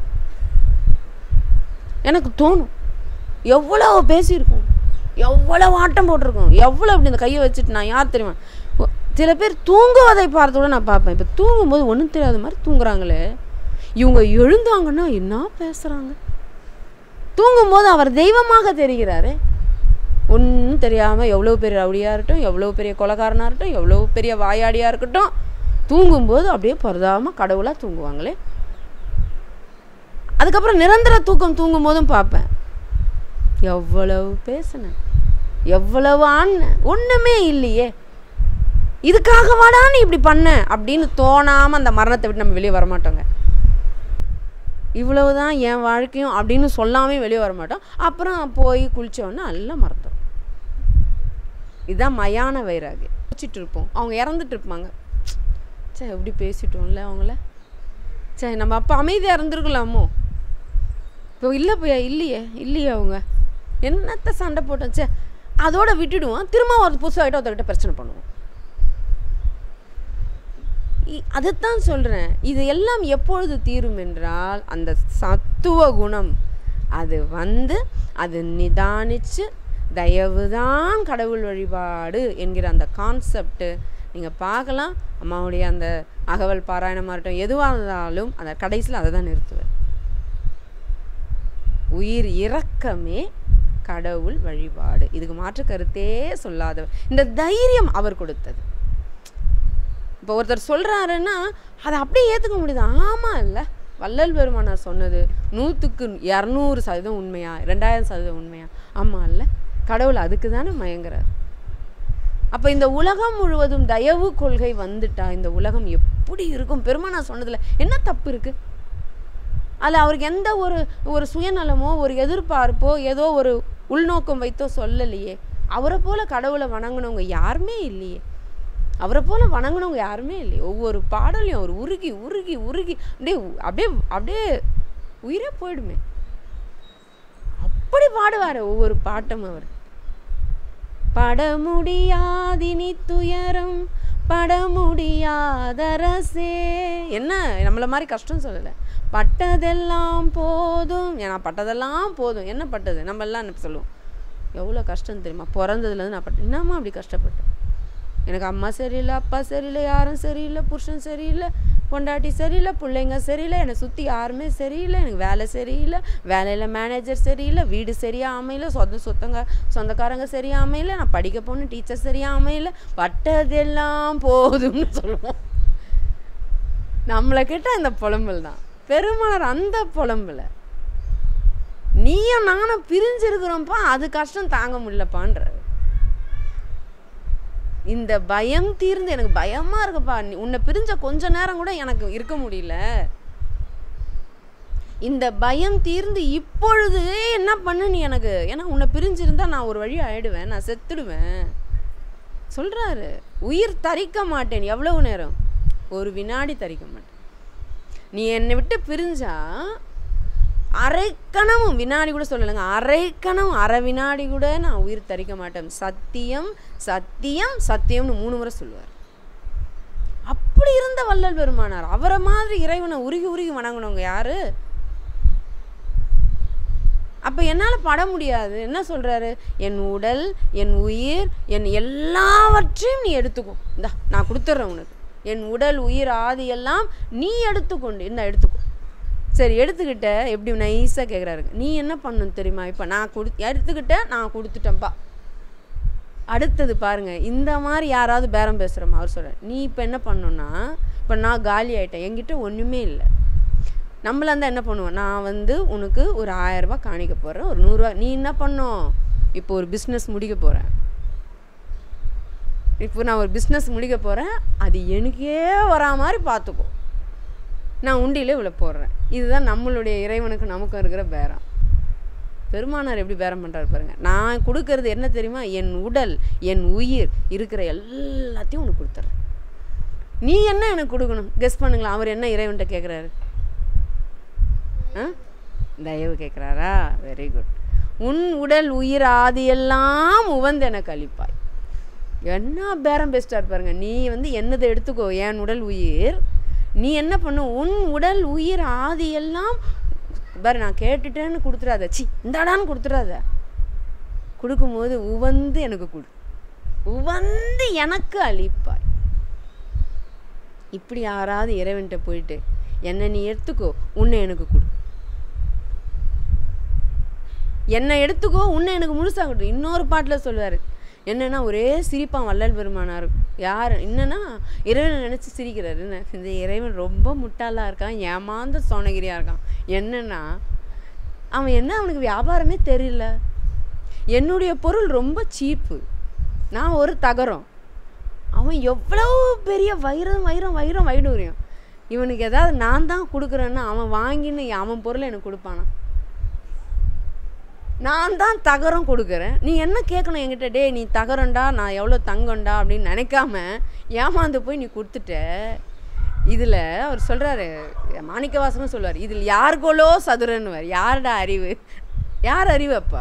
எனக்கு தோணும் எவ்வளோ பேசியிருக்கோம் எவ்வளோ ஆட்டம் போட்டிருக்கோம் எவ்வளோ அப்படி இந்த கையை வச்சுட்டு நான் யார் தெரியுமா ஒ- சில பேர் தூங்குவதை பார்த்து கூட நான் பார்ப்பேன் இப்போ தூங்கும்போது ஒன்றும் தெரியாத மாதிரி தூங்குறாங்களே இவங்க எழுந்தாங்கன்னா என்ன பேசுகிறாங்க தூங்கும்போது அவர் தெய்வமாக தெரிகிறாரே ஒன்றும் தெரியாமல் எவ்வளோ பெரிய ரவுடியாக இருக்கட்டும் எவ்வளோ பெரிய கொலகாரனாக இருக்கட்டும் எவ்வளோ பெரிய வாயாடியாக இருக்கட்டும் தூங்கும்போது அப்படியே பரதாமல் கடவுளாக தூங்குவாங்களே அதுக்கப்புறம் நிரந்தர தூக்கம் தூங்கும் போதும் பார்ப்பேன் எவ்வளவு பேசினேன் எவ்வளவு ஆடினேன் ஒன்றுமே இல்லையே இதுக்காக வாடா நீ இப்படி பண்ண அப்படின்னு தோணாமல் அந்த மரணத்தை விட்டு நம்ம வெளியே வரமாட்டோங்க இவ்வளவுதான் என் வாழ்க்கையும் அப்படின்னு சொல்லாமே வெளியே வர மாட்டோம் அப்புறம் போய் குளிச்சோன்னா எல்லாம் மறந்துடும் இதுதான் மயான வைராகி குளிச்சிட்டு இருப்போம் அவங்க இறந்துட்டு இருப்பாங்க சே எப்படி பேசிட்டோம்ல அவங்கள சரி நம்ம அப்போ அமைதியாக இருந்திருக்கலாமோ இப்போ இல்லை போய் இல்லையே இல்லையே அவங்க என்னத்த சண்டை போட்டோம் சே அதோட விட்டுடுவோம் திரும்ப ஒரு புதுசாகிட்ட ஒருத்தர்கிட்ட பிரச்சனை பண்ணுவோம் இ- அதைத்தான் சொல்கிறேன் இது எல்லாம் எப்பொழுது தீரும் என்றால் அந்த சத்துவ குணம் அது வந்து அது நிதானிச்சு தயவுதான் கடவுள் வழிபாடு என்கிற அந்த கான்செப்ட்டு நீங்கள் பார்க்கலாம் அம்மாவுடைய அந்த அகவல் பாராயணமாக இருக்கட்டும் எதுவாக இருந்தாலும் அந்த கடைசியில் அதை தான் நிறுத்துவேன் உயிர் இரக்கமே கடவுள் வழிபாடு இதுக்கு மாற்று கருத்தே சொல்லாதவர் இந்த தைரியம் அவர் கொடுத்தது இப்போ ஒருத்தர் சொல்கிறாருன்னா அதை அப்படியே ஏற்றுக்க முடியுது ஆமாம் இல்லை வள்ளல் பெருமானார் சொன்னது நூற்றுக்கு இரநூறு சதவீதம் உண்மையா ரெண்டாயிரம் சதவீதம் உண்மையா ஆமாம் இல்லை கடவுள் அதுக்கு தானே மயங்குறார் அப்போ இந்த உலகம் முழுவதும் தயவு கொள்கை வந்துட்டா இந்த உலகம் எப்படி இருக்கும் பெருமானார் சொன்னதில் என்ன தப்பு இருக்குது அதில் அவருக்கு எந்த ஒரு ஒரு சுயநலமோ ஒரு எதிர்பார்ப்போ ஏதோ ஒரு உள்நோக்கம் வைத்தோ சொல்லலையே அவரை போல கடவுளை வணங்கினவங்க யாருமே இல்லையே அவரை போல வணங்கினவங்க யாருமே இல்லையே ஒவ்வொரு பாடலையும் அவர் உருகி உருகி உருகி அப்படியே உ- அப்படியே அப்படியே உயிரே போயிடுமே அப்படி பாடுவார் ஒவ்வொரு பாட்டும் அவர் பட முடியாதினி துயரம் பட முடியாதரசே என்ன நம்மள மாதிரி கஷ்டம் சொல்லலை பட்டதெல்லாம் போதும் ஏன்னா பட்டதெல்லாம் போதும் என்ன பட்டது நம்ம எல்லாம் என்ன சொல்லுவோம் எவ்வளோ கஷ்டம் தெரியுமா பிறந்ததுலேருந்து நான் பட்ட என்னம்மா அப்படி கஷ்டப்பட்டேன் எனக்கு அம்மா சரியில்லை அப்பா சரியில்லை யாரும் சரியில்லை புருஷன் சரியில்லை பொண்டாட்டி சரியில்லை பிள்ளைங்க சரியில்லை என்னை சுற்றி யாருமே சரியில்லை எனக்கு வேலை சரியில்லை வேலையில் மேனேஜர் சரியில்லை வீடு சரியாக அமையல சொந்த சொத்தங்க சொந்தக்காரங்க சரியாக அமையல நான் படிக்க போன டீச்சர் சரியாக அமையல பட்டதெல்லாம் போதும்னு சொல்லுவோம் நம்மளை கேட்டால் இந்த புலம்பல் தான் பெருமானார் அந்த புலம்பல நீயும் நானும் பிரிஞ்சிருக்கிறோம்ப்பா அது கஷ்டம் தாங்க முடியலப்பான்றாரு இந்த பயம் தீர்ந்து எனக்கு பயமா இருக்குப்பா நீ- உன்னை பிரிஞ்ச கொஞ்ச நேரம் கூட எனக்கு இருக்க முடியல இந்த பயம் தீர்ந்து இப்பொழுது என்ன பண்ணு நீ எனக்கு ஏன்னா உன்னை பிரிஞ்சிருந்தா நான் ஒரு வழி ஆயிடுவேன் நான் செத்துடுவேன் சொல்றாரு உயிர் தரிக்க மாட்டேன் எவ்வளவு நேரம் ஒரு வினாடி தரிக்க மாட்டேன் நீ என்னை விட்டு பிரிஞ்சா அரைக்கணமும் வினாடி கூட சொல்லலைங்க அரைக்கணம் அரை வினாடி கூட நான் உயிர் தரிக்க மாட்டேன் சத்தியம் சத்தியம் சத்தியம்னு மூணு முறை சொல்லுவார் அப்படி இருந்த வள்ளல் பெருமானார் அவரை மாதிரி இறைவனை உருகி உருகி வணங்கினவங்க யாரு அப்போ என்னால் பட முடியாது என்ன சொல்கிறாரு என் உடல் என் உயிர் என் எல்லாவற்றையும் நீ எடுத்துக்கோ இந்தா நான் கொடுத்துட்றேன் உனக்கு என் உடல் உயிர் ஆதி எல்லாம் நீ எடுத்துக்கொண்டு இந்த எடுத்துக்கோ சரி எடுத்துக்கிட்ட எப்படி நைஸாக கேட்குறாரு நீ என்ன பண்ணணும் தெரியுமா இப்போ நான் கொடு எடுத்துக்கிட்ட நான் கொடுத்துட்டேன்ப்பா அடுத்தது பாருங்க இந்த மாதிரி யாராவது பேரம் பேசுகிறோமா அவர் சொல்கிறார் நீ இப்போ என்ன பண்ணணும்னா இப்போ நான் காலி ஆயிட்டேன் என்கிட்ட ஒன்றுமே இல்லை நம்மளா இருந்தால் என்ன பண்ணுவோம் நான் வந்து உனக்கு ஒரு ஆயரரூபா காணிக்க போகிறேன் ஒரு நூறுரூவா நீ என்ன பண்ணும் இப்போ ஒரு பிஸ்னஸ் முடிக்க போகிறேன் இப்போ நான் ஒரு பிஸ்னஸ் முடிக்க போகிறேன் அது எனக்கே வரா மாதிரி பார்த்துக்கோ நான் உண்டியில் இவ்வளோ போடுறேன் இதுதான் நம்மளுடைய இறைவனுக்கு நமக்கும் இருக்கிற பேரம் பெருமானார் எப்படி பேரம் பண்ணுறாரு பாருங்க நான் கொடுக்கறது என்ன தெரியுமா என் உடல் என் உயிர் இருக்கிற எல்லாத்தையும் உனக்கு கொடுத்துட்றேன் நீ என்ன எனக்கு கொடுக்கணும் கெஸ் பண்ணுங்களா அவர் என்ன இறைவன்கிட்ட கேட்குறாரு ஆ தயவு கேட்குறாரா வெரி குட் உன் உடல் உயிர் ஆதியெல்லாம் உவந்து எனக்கு அளிப்பாய் என்ன பேரம் பேசிட்டார் பாருங்க நீ வந்து என்னதை எடுத்துக்கோ என் உடல் உயிர் நீ என்ன பண்ணு உன் உடல் உயிர் ஆதியெல்லாம் பாரு நான் கேட்டுட்டேன்னு கொடுத்துடாத சி இந்தாடான்னு கொடுத்துடாத கொடுக்கும்போது உவந்து எனக்கு கொடு உவந்து எனக்கு அளிப்பாய் இப்படி யாராவது இறைவன்கிட்ட போயிட்டு என்னை நீ எடுத்துக்கோ உன்னை எனக்கு கொடு என்னை எடுத்துக்கோ உன்னை எனக்கு முழுசாக கொடு இன்னொரு பாட்டில் சொல்லுவார் என்னன்னா ஒரே சிரிப்பான் வள்ளல் பெருமானார் யார் என்னன்னா இறைவனை நினச்சி சிரிக்கிறாரு என்ன இந்த இறைவன் ரொம்ப முட்டாளாக இருக்கான் ஏமாந்த சோனகிரியாக இருக்கான் என்னன்னா அவன் என்ன அவனுக்கு வியாபாரமே தெரியல என்னுடைய பொருள் ரொம்ப சீப்பு நான் ஒரு தகரம் அவன் எவ்வளவு பெரிய வைரம் வைரம் வைரம் வைடூரியம் இவனுக்கு ஏதாவது நான் தான் கொடுக்குறேன்னா அவன் வாங்கின்னு அவன் பொருளை எனக்கு கொடுப்பானா நான் தான் தகரம் கொடுக்குறேன் நீ என்ன கேட்கணும் என்கிட்ட டேய் நீ தகரம்டா நான் எவ்வளோ தங்கம்டா அப்படின்னு நினைக்காம ஏமாந்து போய் நீ கொடுத்துட்ட இதில் அவர் சொல்கிறாரு மாணிக்கவாசனும் சொல்லுவார் இதில் யாருக்கோலோ சதுரன்னுவார் யாருடா அறிவு யார் அறிவு அப்பா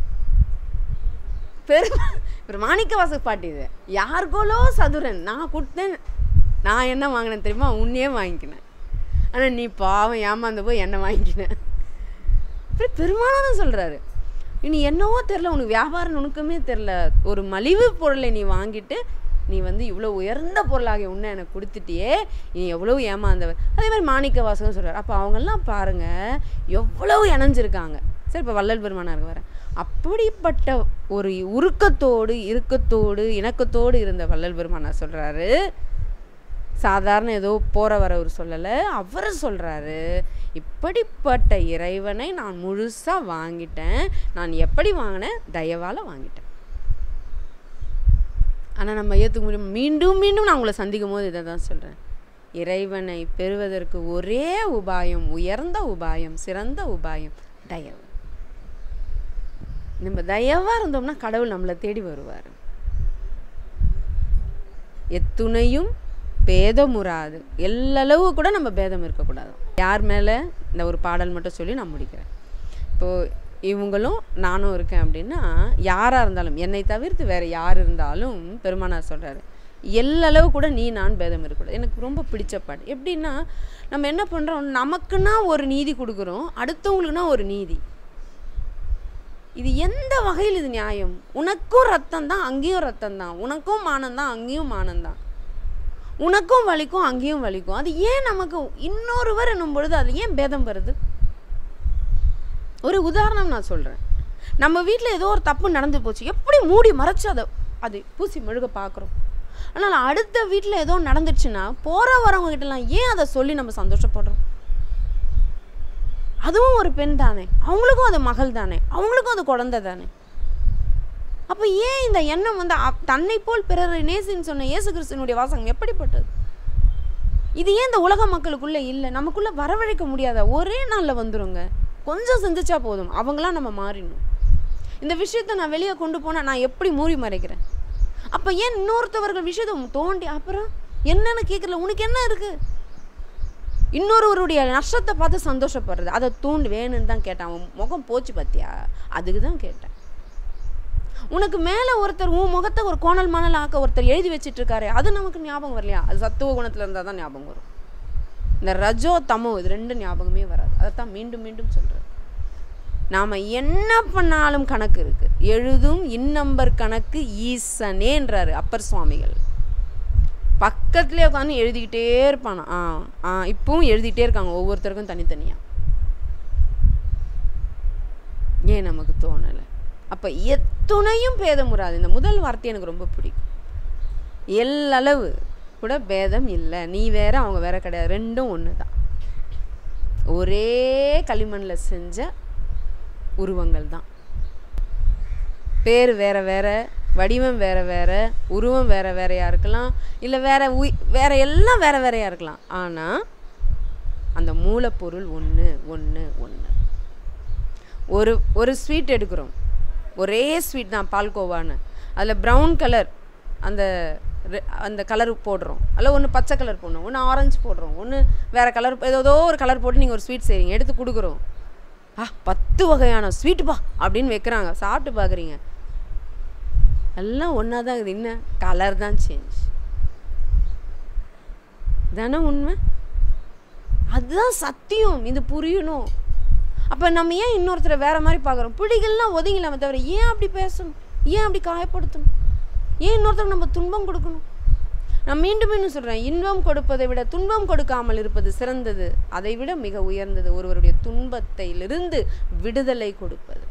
பெரும் ஒரு மாணிக்கவாச பாட்டு இது யாருக்கோலோ சதுரன் நான் கொடுத்தேன் நான் என்ன வாங்கினேன் தெரியுமா உன்னையே வாங்கிக்கினேன் ஆனால் நீ பாவம் ஏமாந்து போய் என்ன வாங்கிக்கினேன் அப்படி பெருமானாரும் சொல்கிறாரு இனி என்னவோ தெரில உனக்கு வியாபார நுணுக்கமே தெரில ஒரு மலிவு பொருளை நீ வாங்கிட்டு நீ வந்து இவ்வளோ உயர்ந்த பொருளாகிய உன்னை எனக்கு கொடுத்துட்டியே நீ எவ்வளோ ஏமாந்தவர் அதே மாதிரி மாணிக்க வாசகம் சொல்கிறார் அப்போ அவங்கெல்லாம் பாருங்கள் எவ்வளவு இணைஞ்சிருக்காங்க சரி இப்போ வள்ளல் பெருமானாருக்கு வரேன் அப்படிப்பட்ட ஒரு உருக்கத்தோடு இறுக்கத்தோடு இணக்கத்தோடு இருந்த வள்ளல் பெருமானார் சொல்கிறாரு சாதாரண ஏதோ போகிற வரவர் சொல்லலை அவர் சொல்கிறாரு இப்படிப்பட்ட இறைவனை நான் முழுசாக வாங்கிட்டேன் நான் எப்படி வாங்கினேன் தயவால் வாங்கிட்டேன் ஆனால் நம்ம ஏற்றுக்க முடியும் மீண்டும் மீண்டும் நான் உங்களை சந்திக்கும் போது இதை தான் சொல்கிறேன் இறைவனை பெறுவதற்கு ஒரே உபாயம் உயர்ந்த உபாயம் சிறந்த உபாயம் தயவு நம்ம தயவாக இருந்தோம்னா கடவுள் நம்மளை தேடி வருவார் எத்துணையும் பேதமுறாது எல்லளவு கூட நம்ம பேதம் இருக்கக்கூடாது யார் மேலே இந்த ஒரு பாடல் மட்டும் சொல்லி நான் முடிக்கிறேன் இப்போது இவங்களும் நானும் இருக்கேன் அப்படின்னா யாராக இருந்தாலும் என்னை தவிர்த்து வேறு யார் இருந்தாலும் பெருமானார் சொல்கிறாரு எல்லளவு கூட நீ நான் பேதம் இருக்கக்கூடாது எனக்கு ரொம்ப பிடிச்ச பாட்டு எப்படின்னா நம்ம என்ன பண்ணுறோம் நமக்குன்னா ஒரு நீதி கொடுக்குறோம் அடுத்தவங்களுக்குன்னா ஒரு நீதி இது எந்த வகையில் இது நியாயம் உனக்கும் ரத்தம் தான் அங்கேயும் ரத்தம் தான் உனக்கும் மானம் தான் அங்கேயும் மானம் தான் உனக்கும் வலிக்கும் அங்கேயும் வலிக்கும் அது ஏன் நமக்கு இன்னொருவர் என்னும் பொழுது அது ஏன் பேதம் வருது ஒரு உதாரணம் நான் சொல்கிறேன் நம்ம வீட்டில் ஏதோ ஒரு தப்பு நடந்து போச்சு எப்படி மூடி மறைச்சு அதை அது பூசி மெழுக பார்க்குறோம் ஆனால் அடுத்த வீட்டில் ஏதோ நடந்துச்சுன்னா போகிற வரவங்க கிட்டலாம் ஏன் அதை சொல்லி நம்ம சந்தோஷப்படுறோம் அதுவும் ஒரு பெண் தானே அவங்களுக்கும் அது மகள் தானே அவங்களுக்கும் அது குழந்தை தானே அப்போ ஏன் இந்த எண்ணம் வந்து அப்- தன்னை போல் பிறரை நேசின்னு சொன்ன இயேசு கிறிஸ்துவனுடைய வாசகம் எப்படிப்பட்டது இது ஏன் இந்த உலக மக்களுக்குள்ள இல்லை நமக்குள்ள வரவழைக்க முடியாத ஒரே நாளில் வந்துருங்க கொஞ்சம் சிந்திச்சா போதும் அவங்களாம் நம்ம மாறிடணும் இந்த விஷயத்தை நான் வெளியே கொண்டு போனால் நான் எப்படி மூடி மறைக்கிறேன் அப்போ ஏன் இன்னொருத்தவர்கள் விஷயத்தை தோண்டி அப்புறம் என்னன்னு கேட்கல உனக்கு என்ன இருக்கு இன்னொருவருடைய நஷ்டத்தை பார்த்து சந்தோஷப்படுறது அதை தூண்டு வேணும்னு தான் கேட்டேன் அவன் முகம் போச்சு பார்த்தியா அதுக்கு தான் கேட்டேன் உனக்கு மேலே ஒருத்தர் உன் முகத்தை ஒரு கோணல் மணல் ஆக்க ஒருத்தர் எழுதி வச்சிட்டு இருக்காரு அது நமக்கு ஞாபகம் வரலையா அது சத்துவ குணத்தில் இருந்தால் தான் ஞாபகம் வரும் இந்த ரஜோ தமோ இது ரெண்டு ஞாபகமே வராது அதைத்தான் மீண்டும் மீண்டும் சொல்கிறேன் நாம் என்ன பண்ணாலும் கணக்கு இருக்குது எழுதும் இன்னம்பர் கணக்கு ஈசனேன்றாரு அப்பர் சுவாமிகள் பக்கத்துலேயே உட்காந்து எழுதிக்கிட்டே இருப்பானா ஆ ஆ இப்பவும் எழுதிக்கிட்டே இருக்காங்க ஒவ்வொருத்தருக்கும் தனித்தனியாக ஏன் நமக்கு தோணலை அப்போ எத்துணையும் பேதமுறாது இந்த முதல் வார்த்தை எனக்கு ரொம்ப பிடிக்கும் எல்லளவு கூட பேதம் இல்லை நீ வேற அவங்க வேற கிடையாது ரெண்டும் ஒன்று தான் ஒரே களிமண்ணில் செஞ்ச உருவங்கள் தான் பேர் வேற வேற வடிவம் வேற வேற உருவம் வேற வேறையா இருக்கலாம் இல்லை வேற உய் வேற எல்லாம் வேற வேறையா இருக்கலாம் ஆனால் அந்த மூலப்பொருள் ஒன்று ஒன்று ஒன்று ஒரு ஒரு ஸ்வீட் எடுக்கிறோம் ஒரே ஸ்வீட் தான் பால்கோவான்னு அதில் ப்ரௌன் கலர் அந்த ரெ- அந்த கலர் போடுறோம் அதில் ஒன்று பச்சை கலர் போடணும் ஒன்று ஆரஞ்சு போடுறோம் ஒன்று வேறு கலர் ஏதோ ஒரு கலர் போட்டு நீங்கள் ஒரு ஸ்வீட் செய்கிறீங்க எடுத்து கொடுக்குறோம் ஆ பத்து வகையான ஸ்வீட்டுப்பா அப்படின்னு வைக்கிறாங்க சாப்பிட்டு பார்க்குறீங்க எல்லாம் ஒன்றா தான் இருக்குது என்ன கலர் தான் சேஞ்ச் தானே உண்மை அதுதான் சத்தியம் இது புரியணும் அப்போ நம்ம ஏன் இன்னொருத்தரை வேற மாதிரி பார்க்குறோம் பிடிக்கலாம் ஒதுங்கலாமே தவிர ஏன் அப்படி பேசணும் ஏன் அப்படி காயப்படுத்தணும் ஏன் இன்னொருத்தருக்கு நம்ம துன்பம் கொடுக்கணும் நான் மீண்டும் மீண்டும் சொல்கிறேன் இன்பம் கொடுப்பதை விட துன்பம் கொடுக்காமல் இருப்பது சிறந்தது அதை விட மிக உயர்ந்தது ஒருவருடைய துன்பத்திலிருந்து விடுதலை கொடுப்பது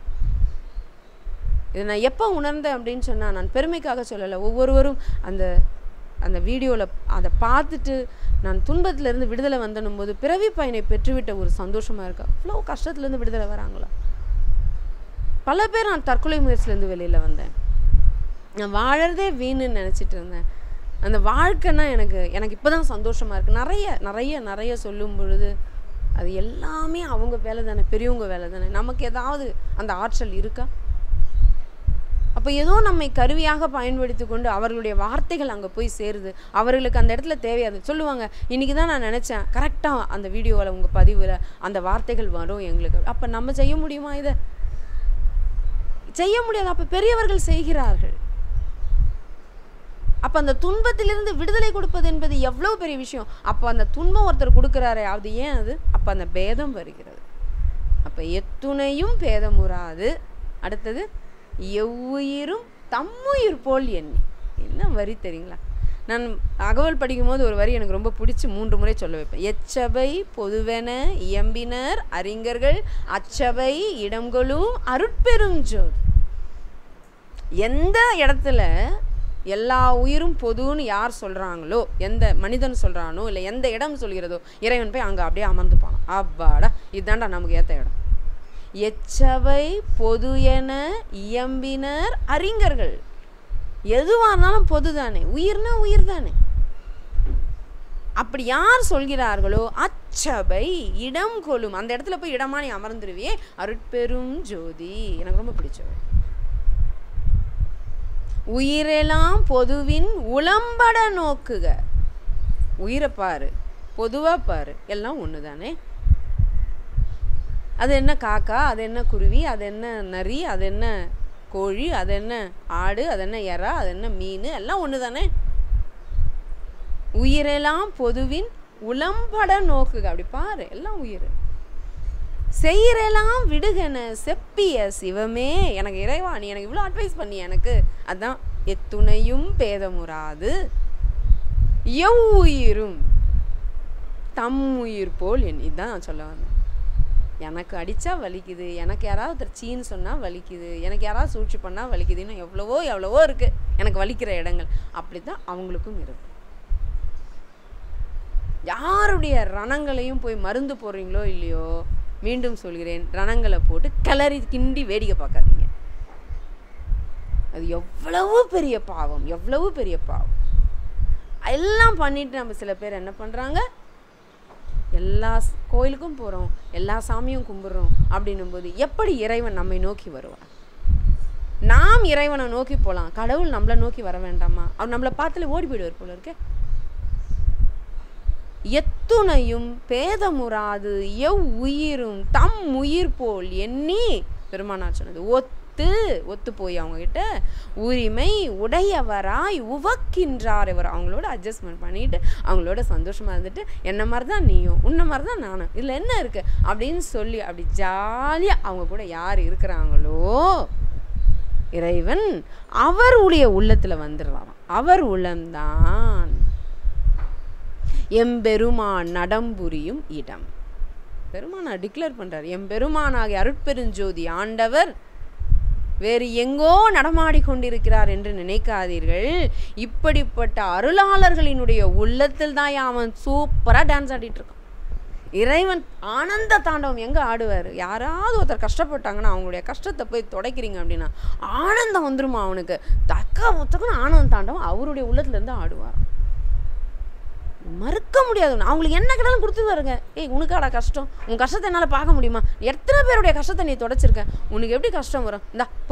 இதை நான் எப்போ உணர்ந்தேன் அப்படின்னு சொன்னால் நான் பெருமைக்காக சொல்லலை ஒவ்வொருவரும் அந்த அந்த வீடியோவில் அதை பார்த்துட்டு நான் துன்பத்திலேருந்து விடுதலை வந்தனும் போது பிறவி பயனை பெற்றுவிட்ட ஒரு சந்தோஷமாக இருக்கா அவ்வளோ கஷ்டத்துலேருந்து விடுதலை வராங்களா பல பேர் நான் தற்கொலை முயற்சியிலேருந்து வெளியில் வந்தேன் நான் வாழறதே வீணுன்னு நினச்சிட்டு இருந்தேன் அந்த வாழ்க்கைன்னா எனக்கு எனக்கு இப்போ தான் சந்தோஷமாக இருக்குது நிறைய நிறைய நிறைய சொல்லும் பொழுது அது எல்லாமே அவங்க வேலை தானே பெரியவங்க வேலை தானே நமக்கு ஏதாவது அந்த ஆற்றல் இருக்கா அப்போ ஏதோ நம்மை கருவியாக பயன்படுத்தி கொண்டு அவர்களுடைய வார்த்தைகள் அங்கே போய் சேருது அவர்களுக்கு அந்த இடத்துல தேவையாது சொல்லுவாங்க இன்றைக்கி தான் நான் நினச்சேன் கரெக்டாக அந்த வீடியோவில் உங்கள் பதிவில் அந்த வார்த்தைகள் வரும் எங்களுக்கு அப்போ நம்ம செய்ய முடியுமா இதை செய்ய முடியாது அப்போ பெரியவர்கள் செய்கிறார்கள் அப்போ அந்த துன்பத்திலிருந்து விடுதலை கொடுப்பது என்பது எவ்வளோ பெரிய விஷயம் அப்போ அந்த துன்பம் ஒருத்தர் கொடுக்குறாரே அது ஏன் அது அப்போ அந்த பேதம் வருகிறது அப்போ எத்துணையும் பேதமுறாது அடுத்தது எவ்வுயிரும் தம்முயிர் போல் எண்ணி என்ன வரி தெரியுங்களா நான் அகவல் படிக்கும்போது ஒரு வரி எனக்கு ரொம்ப பிடிச்சி மூன்று முறை சொல்ல வைப்பேன் எச்சபை பொதுவென இயம்பினர் அறிஞர்கள் அச்சபை இடங்கொளும் அருட்பெரும் ஜோதி எந்த இடத்துல எல்லா உயிரும் பொதுன்னு யார் சொல்கிறாங்களோ எந்த மனிதன் சொல்கிறானோ இல்லை எந்த இடம் சொல்கிறதோ இறைவன் போய் அங்கே அப்படியே அமர்ந்துப்பான் அப்பாடா இதுதான்டா நமக்கு ஏற்ற இடம் எச்சவை பொது என இயம்பினர் அறிஞர்கள் எதுவாக இருந்தாலும் பொது தானே உயிர்னா உயிர் தானே அப்படி யார் சொல்கிறார்களோ அச்சபை இடம் கொள்ளும் அந்த இடத்துல போய் இடமா நீ அமர்ந்துருவியே அருட்பெரும் ஜோதி எனக்கு ரொம்ப பிடிச்சவை உயிரெல்லாம் பொதுவின் உளம்பட நோக்குக உயிரை பாரு பொதுவாக பாரு எல்லாம் ஒன்று தானே அது என்ன காக்கா அது என்ன குருவி அது என்ன நரி அது என்ன கோழி அது என்ன ஆடு அது என்ன எறா அது என்ன மீன் எல்லாம் ஒன்று தானே உயிரெல்லாம் பொதுவின் உளம்பட நோக்குக அப்படி பாரு எல்லாம் உயிர் செய்கிறெல்லாம் விடுகன செப்பிய சிவமே எனக்கு இறைவா நீ எனக்கு இவ்வளோ அட்வைஸ் பண்ணி எனக்கு அதான் எத்துணையும் பேதமுறாது எவ்வுயிரும் தம் உயிர் போல் என் இதுதான் நான் சொல்ல வந்தேன் எனக்கு அடித்தா வலிக்குது எனக்கு யாராவது ஒருத்தர் சீன்னு சொன்னால் வலிக்குது எனக்கு யாராவது சூழ்ச்சி பண்ணால் வலிக்குதுன்னு எவ்வளவோ எவ்வளவோ இருக்குது எனக்கு வலிக்கிற இடங்கள் அப்படி தான் அவங்களுக்கும் இருக்கு யாருடைய ரணங்களையும் போய் மருந்து போடுறீங்களோ இல்லையோ மீண்டும் சொல்கிறேன் ரணங்களை போட்டு கிளறி கிண்டி வேடிக்கை பார்க்காதீங்க அது எவ்வளவு பெரிய பாவம் எவ்வளவு பெரிய பாவம் எல்லாம் பண்ணிட்டு நம்ம சில பேர் என்ன பண்ணுறாங்க எல்லா ஸ்- கோயிலுக்கும் போகிறோம் எல்லா சாமியும் கும்பிட்றோம் அப்படின்னும் போது எப்படி இறைவன் நம்மை நோக்கி வருவார் நாம் இறைவனை நோக்கி போகலாம் கடவுள் நம்மளை நோக்கி வர வேண்டாமா அவர் நம்மளை பார்த்துல ஓடி போயிடுவார் போல இருக்கே எத்துணையும் பேதமுறாது எவ் உயிரும் தம் உயிர் போல் எண்ணி பெருமானார் சொன்னது ஒத்து ஒத்து போய் அவங்க கிட்ட உரிமை உடையவராய் உவக்கின்றார் இவர் அவங்களோட அட்ஜஸ்ட்மெண்ட் பண்ணிட்டு அவங்களோட சந்தோஷமா இருந்துட்டு என்ன மாதிரி தான் நீயும் உன்ன மாதிரி தான் நானும் இதில் என்ன இருக்கு அப்படின்னு சொல்லி அப்படி ஜாலியாக அவங்க கூட யார் இருக்கிறாங்களோ இறைவன் அவருடைய உள்ளத்தில் வந்துடுறாராம் அவர் உள்ளம்தான் எம்பெருமான் நடம்புரியும் இடம் பெருமானா டிக்ளேர் பண்றார் எம்பெருமானாகிய அருட்பெருஞ்சோதி ஆண்டவர் வேறு எங்கோ நடமாடி கொண்டிருக்கிறார் என்று நினைக்காதீர்கள் இப்படிப்பட்ட அருளாளர்களினுடைய உள்ளத்தில் தான் அவன் சூப்பராக டான்ஸ் ஆடிட்டு இருக்கான் இறைவன் ஆனந்த தாண்டவம் எங்கே ஆடுவார் யாராவது ஒருத்தர் கஷ்டப்பட்டாங்கன்னா அவங்களுடைய கஷ்டத்தை போய் துடைக்கிறீங்க அப்படின்னா ஆனந்தம் வந்துருமா அவனுக்கு தக்க முத்தக்குன்னு ஆனந்த தாண்டவம் அவருடைய உள்ளத்துலேருந்து ஆடுவார் மறுக்க முடியாது அவங்களுக்கு என்ன கேட்டாலும் கொடுத்து பாருங்க ஏய் உனக்காடா கஷ்டம் உன் கஷ்டத்தை என்னால் பார்க்க முடியுமா எத்தனை பேருடைய கஷ்டத்தை நீ தொடச்சிருக்க உனக்கு எப்படி கஷ்டம் வரும் இந்தா போ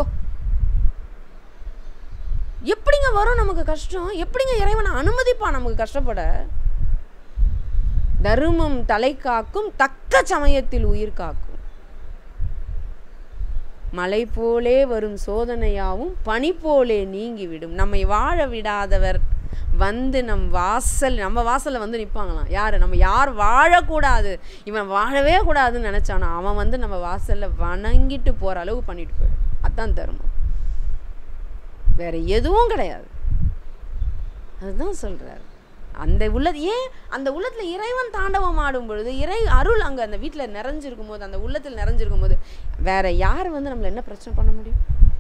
எப்படிங்க வரும் நமக்கு கஷ்டம் எப்படிங்க இறைவனை அனுமதிப்பான் நமக்கு கஷ்டப்பட தருமம் தலை காக்கும் தக்க சமயத்தில் உயிர் காக்கும் மலை போலே வரும் சோதனையாவும் பனி போலே நீங்கிவிடும் நம்மை வாழ விடாதவர் வந்து நம் வாசல் நம்ம வாசலில் வந்து நிற்பாங்களாம் யார் நம்ம யார் வாழக்கூடாது இவன் வாழவே கூடாதுன்னு நினச்சானோ அவன் வந்து நம்ம வாசலில் வணங்கிட்டு போகிற அளவு பண்ணிட்டு போயிடும் அதான் தர்மம் வேற எதுவும் கிடையாது அதுதான் சொல்கிறார் அந்த உள்ள ஏன் அந்த உள்ளத்தில் இறைவன் தாண்டவம் ஆடும் பொழுது இறை அருள் அங்கே அந்த வீட்டில் நிறைஞ்சிருக்கும் போது அந்த உள்ளத்தில் நிறைஞ்சிருக்கும் போது வேற யார் வந்து நம்மளை என்ன பிரச்சனை பண்ண முடியும்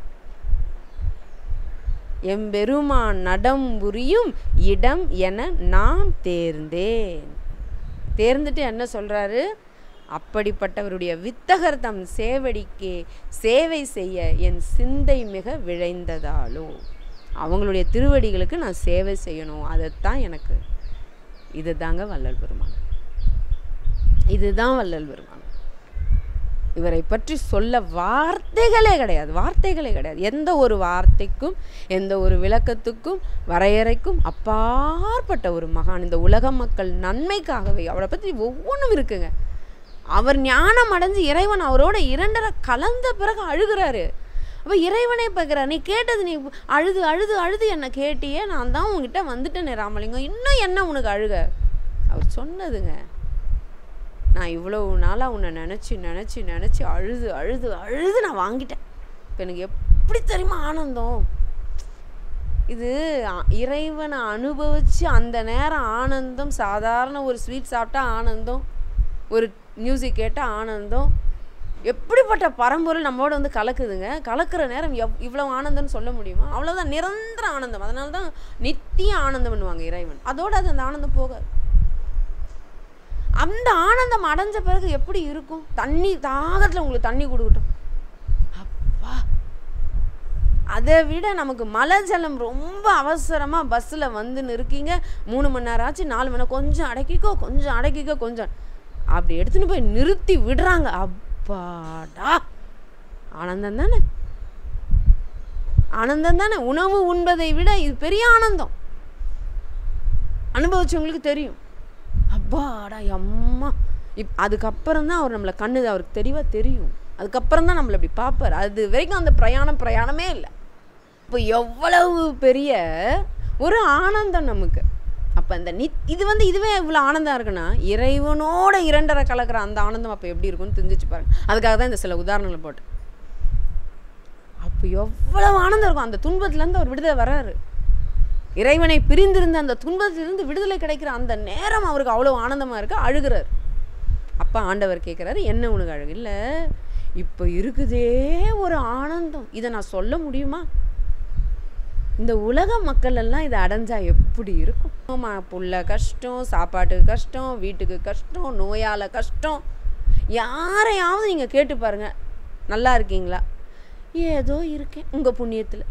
எம்பெருமான் நடம் புரியும் இடம் என நான் தேர்ந்தேன் தேர்ந்துட்டு என்ன சொல்றாரு அப்படிப்பட்டவருடைய வித்தகர் தம் சேவடிக்கே சேவை செய்ய என் சிந்தை மிக விழைந்ததாலோ அவங்களுடைய திருவடிகளுக்கு நான் சேவை செய்யணும் அதைத்தான் எனக்கு இதுதாங்க வள்ளல் பெருமான் இதுதான் வள்ளல் பெருமான் இவரை பற்றி சொல்ல வார்த்தைகளே கிடையாது வார்த்தைகளே கிடையாது எந்த ஒரு வார்த்தைக்கும் எந்த ஒரு விளக்கத்துக்கும் வரையறைக்கும் அப்பாற்பட்ட ஒரு மகான் இந்த உலக மக்கள் நன்மைக்காகவே அவரை பற்றி ஒவ்வொன்றும் இருக்குங்க அவர் ஞானம் அடைஞ்சு இறைவன் அவரோட இரண்டரை கலந்த பிறகு அழுகிறாரு அப்போ இறைவனே பார்க்குறார் நீ கேட்டது நீ அழுது அழுது அழுது என்னை கேட்டியே நான் தான் உங்ககிட்ட வந்துட்டேனே ராமலிங்கம் இன்னும் என்ன உனக்கு அழுக அவர் சொன்னதுங்க நான் இவ்வளவு நாளாக உன்னை நினச்சி நினச்சி நினச்சி அழுது அழுது அழுது நான் வாங்கிட்டேன் இப்போ எனக்கு எப்படி தெரியுமா ஆனந்தம் இது அ- இறைவனை அனுபவித்து அந்த நேரம் ஆனந்தம் சாதாரண ஒரு ஸ்வீட் சாப்பிட்டா ஆனந்தம் ஒரு மியூசிக் கேட்டால் ஆனந்தம் எப்படிப்பட்ட பரம்பொருள் நம்மளோட வந்து கலக்குதுங்க கலக்கிற நேரம் எவ் இவ்வளோ ஆனந்தம்னு சொல்ல முடியுமா அவ்வளோதான் நிரந்தர ஆனந்தம் அதனால தான் நித்திய ஆனந்தம் பண்ணுவாங்க இறைவன் அதோட அது அந்த ஆனந்தம் போகாது அந்த ஆனந்தம் அடைஞ்ச பிறகு எப்படி இருக்கும் தண்ணி தாகத்தில் உங்களுக்கு தண்ணி கொடுக்கட்டும் அப்பா அதை விட நமக்கு மலை ஜலம் ரொம்ப அவசரமாக பஸ்ஸில் வந்து நிற்கீங்க மூணு மணி நேரம் ஆச்சு நாலு மணி நேரம் கொஞ்சம் அடக்கிக்கோ கொஞ்சம் அடக்கிக்கோ கொஞ்சம் அப்படி எடுத்துன்னு போய் நிறுத்தி விடுறாங்க அப்பாடா ஆனந்தம் தானே ஆனந்தம் தானே உணவு உண்பதை விட இது பெரிய ஆனந்தம் அனுபவிச்சவங்களுக்கு தெரியும் அப்பாடா அம்மா இப் அதுக்கப்புறம் தான் அவர் நம்மளை கண்ணுது அவருக்கு தெளிவாக தெரியும் அதுக்கப்புறம் தான் நம்மளை இப்படி பார்ப்பார் அது வரைக்கும் அந்த பிரயாணம் பிரயாணமே இல்லை இப்போ எவ்வளவு பெரிய ஒரு ஆனந்தம் நமக்கு அப்போ அந்த நி இது வந்து இதுவே இவ்வளோ ஆனந்தம் இருக்குன்னா இறைவனோட இரண்டரை கலக்கிற அந்த ஆனந்தம் அப்போ எப்படி இருக்கும்னு தெரிஞ்சிச்சு பாருங்க அதுக்காக தான் இந்த சில உதாரணங்களை போட்டேன் அப்போ எவ்வளவு ஆனந்தம் இருக்கும் அந்த துன்பத்துலேருந்து அவர் விடுதலை வராரு இறைவனை பிரிந்திருந்த அந்த துன்பத்திலிருந்து விடுதலை கிடைக்கிற அந்த நேரம் அவருக்கு அவ்வளோ ஆனந்தமாக இருக்கு அழுகிறார் அப்பா ஆண்டவர் கேட்குறாரு என்ன உனக்கு அழகு இல்லை இப்போ இருக்குதே ஒரு ஆனந்தம் இதை நான் சொல்ல முடியுமா இந்த உலக மக்கள் எல்லாம் இதை அடைஞ்சா எப்படி இருக்கும் ஆமா, புள்ள கஷ்டம் சாப்பாட்டுக்கு கஷ்டம் வீட்டுக்கு கஷ்டம் நோயால் கஷ்டம் யாரையாவது நீங்கள் கேட்டு பாருங்க நல்லா இருக்கீங்களா ஏதோ இருக்கேன் உங்கள் புண்ணியத்தில்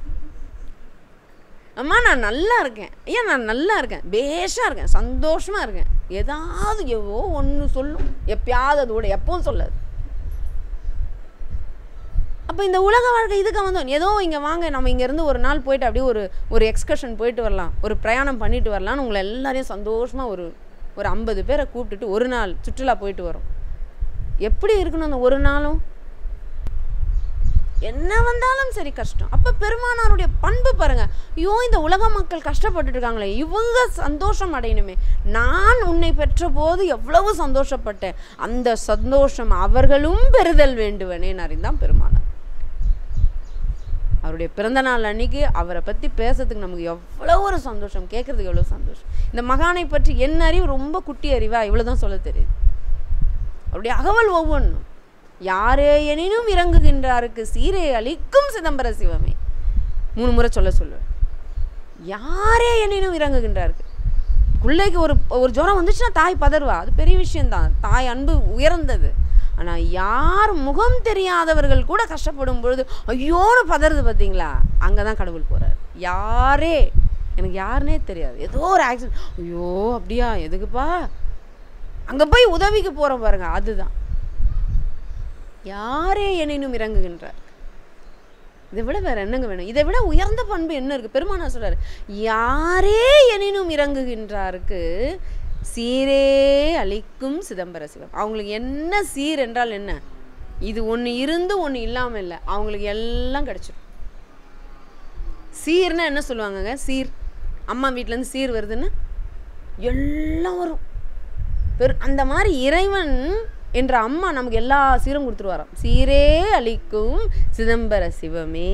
அம்மா நான் நல்லா இருக்கேன் ஐயா நான் நல்லா இருக்கேன் பேஷாக இருக்கேன் சந்தோஷமாக இருக்கேன் ஏதாவது எவ்வளோ ஒன்று சொல்லும் எப்பயாவது அது கூட எப்பவும் சொல்லாது அப்போ இந்த உலக வாழ்க்கை இதுக்கு வந்தோம் ஏதோ இங்கே வாங்க நம்ம இங்கேருந்து ஒரு நாள் போயிட்டு அப்படியே ஒரு ஒரு எக்ஸ்கர்ஷன் போயிட்டு வரலாம் ஒரு பிரயாணம் பண்ணிட்டு வரலாம்னு உங்களை எல்லாரையும் சந்தோஷமாக ஒரு ஒரு ஐம்பது பேரை கூப்பிட்டுட்டு ஒரு நாள் சுற்றுலா போயிட்டு வரோம் எப்படி இருக்கணும் அந்த ஒரு நாளும் என்ன வந்தாலும் சரி கஷ்டம் அப்போ பெருமானாருடைய பண்பு பாருங்க ஐயோ இந்த உலக மக்கள் கஷ்டப்பட்டுட்டு இருக்காங்களே இவங்க சந்தோஷம் அடையணுமே நான் உன்னை பெற்ற போது எவ்வளவு சந்தோஷப்பட்டேன் அந்த சந்தோஷம் அவர்களும் பெறுதல் வேண்டுவனே அறிந்தான் பெருமானார் அவருடைய பிறந்த நாள் அன்னைக்கு அவரை பற்றி பேசுறதுக்கு நமக்கு எவ்வளோ ஒரு சந்தோஷம் கேட்குறதுக்கு எவ்வளோ சந்தோஷம் இந்த மகானை பற்றி என் அறிவு ரொம்ப குட்டி அறிவா இவ்வளோ தான் சொல்ல தெரியுது அவருடைய அகவல் ஒவ்வொன்றும் யாரே எனினும் இறங்குகின்றாருக்கு சீரை அளிக்கும் சிதம்பர சிவமே மூணு முறை சொல்ல சொல்லுவேன் யாரே எனினும் இறங்குகின்றாருக்கு பிள்ளைக்கு ஒரு ஒரு ஜுரம் வந்துச்சுன்னா தாய் பதறுவா அது பெரிய விஷயம்தான் தாய் அன்பு உயர்ந்தது ஆனால் யார் முகம் தெரியாதவர்கள் கூட கஷ்டப்படும் பொழுது ஐயோன்னு பதறுது பார்த்தீங்களா அங்கே தான் கடவுள் போகிறார் யாரே எனக்கு யாருனே தெரியாது ஏதோ ஒரு ஆக்சிடென்ட் ஐயோ அப்படியா எதுக்குப்பா அங்கே போய் உதவிக்கு போகிறோம் பாருங்க அதுதான் யாரே எனினும் இறங்குகின்றார் இதை விட வேற என்னங்க வேணும் இதை விட உயர்ந்த பண்பு என்ன இருக்கு பெருமானா சொல்றாரு யாரே எனினும் இறங்குகின்றாருக்கு சீரே அளிக்கும் சிதம்பர சிவம் அவங்களுக்கு என்ன சீர் என்றால் என்ன இது ஒன்று இருந்து ஒன்று இல்லாமல் இல்லை அவங்களுக்கு எல்லாம் கிடைச்சிடும் சீர்னா என்ன சொல்லுவாங்கங்க சீர் அம்மா வீட்டிலேருந்து சீர் வருதுன்னா எல்லாம் வரும் பெரு அந்த மாதிரி இறைவன் என்ற அம்மா நமக்கு எல்லா சீரும் கொடுத்துருவாராம் சீரே அளிக்கும் சிதம்பர சிவமே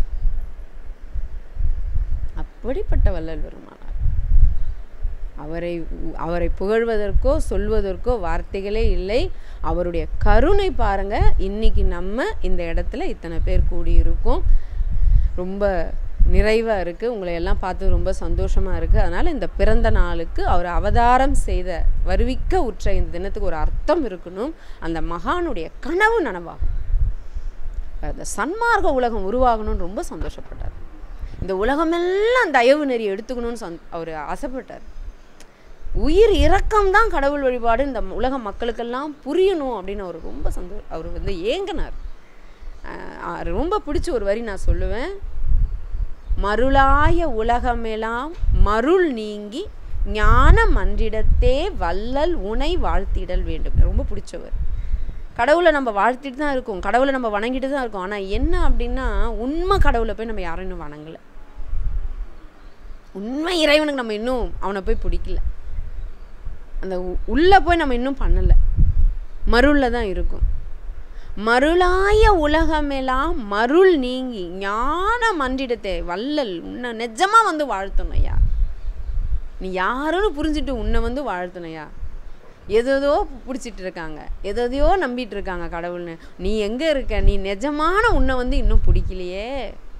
அப்படிப்பட்ட வள்ளல் பெருமானார் அவரை அவரை புகழ்வதற்கோ சொல்வதற்கோ வார்த்தைகளே இல்லை அவருடைய கருணை பாருங்க இன்னைக்கு நம்ம இந்த இடத்துல இத்தனை பேர் கூடியிருக்கோம் ரொம்ப நிறைவாக இருக்குது உங்களை எல்லாம் பார்த்து ரொம்ப சந்தோஷமாக இருக்குது அதனால் இந்த பிறந்த நாளுக்கு அவர் அவதாரம் செய்த வருவிக்க உற்ற இந்த தினத்துக்கு ஒரு அர்த்தம் இருக்கணும் அந்த மகானுடைய கனவு நனவாகும் அந்த சன்மார்க்க உலகம் உருவாகணும்னு ரொம்ப சந்தோஷப்பட்டார் இந்த உலகமெல்லாம் தயவு நெறி எடுத்துக்கணும்னு சந் அவர் ஆசைப்பட்டார் உயிர் இரக்கம் தான் கடவுள் வழிபாடு இந்த உலக மக்களுக்கெல்லாம் புரியணும் அப்படின்னு அவர் ரொம்ப சந்தோ அவர் வந்து ஏங்கினார் அஹ் ரொம்ப பிடிச்ச ஒரு வரி நான் சொல்லுவேன் மருளாய உலகமெல்லாம் மருள் நீங்கி ஞான மன்றிடத்தே வள்ளல் உனை வாழ்த்திடல் வேண்டும் ரொம்ப பிடிச்சவர் கடவுளை நம்ம வாழ்த்திட்டு தான் இருக்கோம் கடவுளை நம்ம வணங்கிட்டு தான் இருக்கோம் ஆனால் என்ன அப்படின்னா உண்மை கடவுளை போய் நம்ம யாரும் இன்னும் வணங்கலை உண்மை இறைவனுக்கு நம்ம இன்னும் அவனை போய் பிடிக்கல அந்த உ- உள்ளே போய் நம்ம இன்னும் பண்ணலை மருளில் தான் இருக்கும் மருளாய உலகமெல்லாம் மருள் நீங்கி ஞான மன்றிடத்தை வள்ளல் உன்னை நிஜமா வந்து வாழ்த்தணையா நீ யாருன்னு புரிஞ்சுட்டு உன்னை வந்து வாழ்த்தணையா எதோ பிடிச்சிட்டு இருக்காங்க எதையோ நம்பிட்டு இருக்காங்க கடவுள்னு நீ எங்க இருக்க நீ நிஜமான உன்னை வந்து இன்னும் பிடிக்கலையே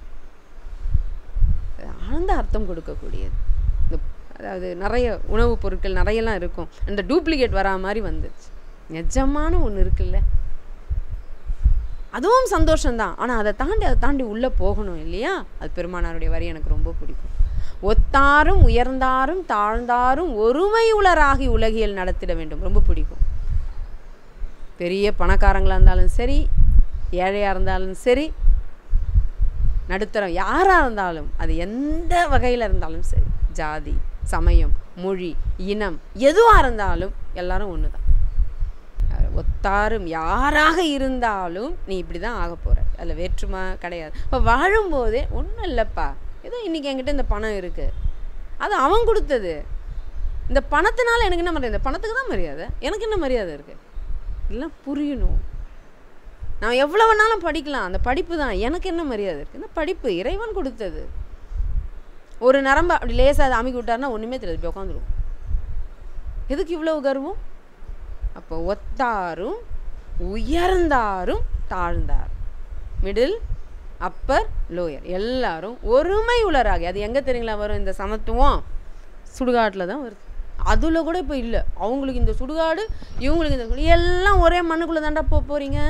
அது ஆழ்ந்த அர்த்தம் கொடுக்கக்கூடியது இந்த அதாவது நிறைய உணவுப் பொருட்கள் நிறையலாம் இருக்கும் அந்த டூப்ளிகேட் வரா மாதிரி வந்துச்சு நிஜமான ஒன்று இருக்குல்ல அதுவும் சந்தோஷம்தான் ஆனால் அதை தாண்டி அதை தாண்டி உள்ளே போகணும் இல்லையா அது பெருமானாருடைய வரி எனக்கு ரொம்ப பிடிக்கும் ஒத்தாரும் உயர்ந்தாரும் தாழ்ந்தாரும் ஒருமை உளராகி உலகியல் நடத்திட வேண்டும் ரொம்ப பிடிக்கும் பெரிய பணக்காரங்களாக இருந்தாலும் சரி ஏழையாக இருந்தாலும் சரி நடுத்தரம் யாராக இருந்தாலும் அது எந்த வகையில் இருந்தாலும் சரி ஜாதி சமயம் மொழி இனம் எதுவாக இருந்தாலும் எல்லாரும் ஒன்று தான் ஒத்தாரும் யாராக இருந்தாலும் நீ இப்படி தான் ஆக போகிற அதில் வேற்றுமை கிடையாது இப்போ வாழும்போதே ஒன்றும் இல்லைப்பா ஏதோ இன்றைக்கி என்கிட்ட இந்த பணம் இருக்குது அது அவன் கொடுத்தது இந்த பணத்தினால எனக்கு என்ன மரியாதை இந்த பணத்துக்கு தான் மரியாதை எனக்கு என்ன மரியாதை இருக்குது இதெல்லாம் புரியணும் நான் எவ்வளோ வேணாலும் படிக்கலாம் அந்த படிப்பு தான் எனக்கு என்ன மரியாதை இருக்குது இந்த படிப்பு இறைவன் கொடுத்தது ஒரு நரம்பு அப்படி லேசாக அதை அமைக்கி விட்டாருன்னா ஒன்றுமே தெரியாது இப்படி உட்காந்துருவோம் எதுக்கு இவ்வளவு கர்வம் அப்போ ஒத்தாரும் உயர்ந்தாரும் தாழ்ந்தார் மிடில் அப்பர் லோயர் எல்லாரும் ஒருமை உளராகி அது எங்கே தெரியுங்களா வரும் இந்த சமத்துவம் சுடுகாட்டில் தான் வருது அதில் கூட இப்போ இல்லை அவங்களுக்கு இந்த சுடுகாடு இவங்களுக்கு இந்த சுடு- எல்லாம் ஒரே மண்ணுக்குள்ளே தாண்டா போக போகிறீங்க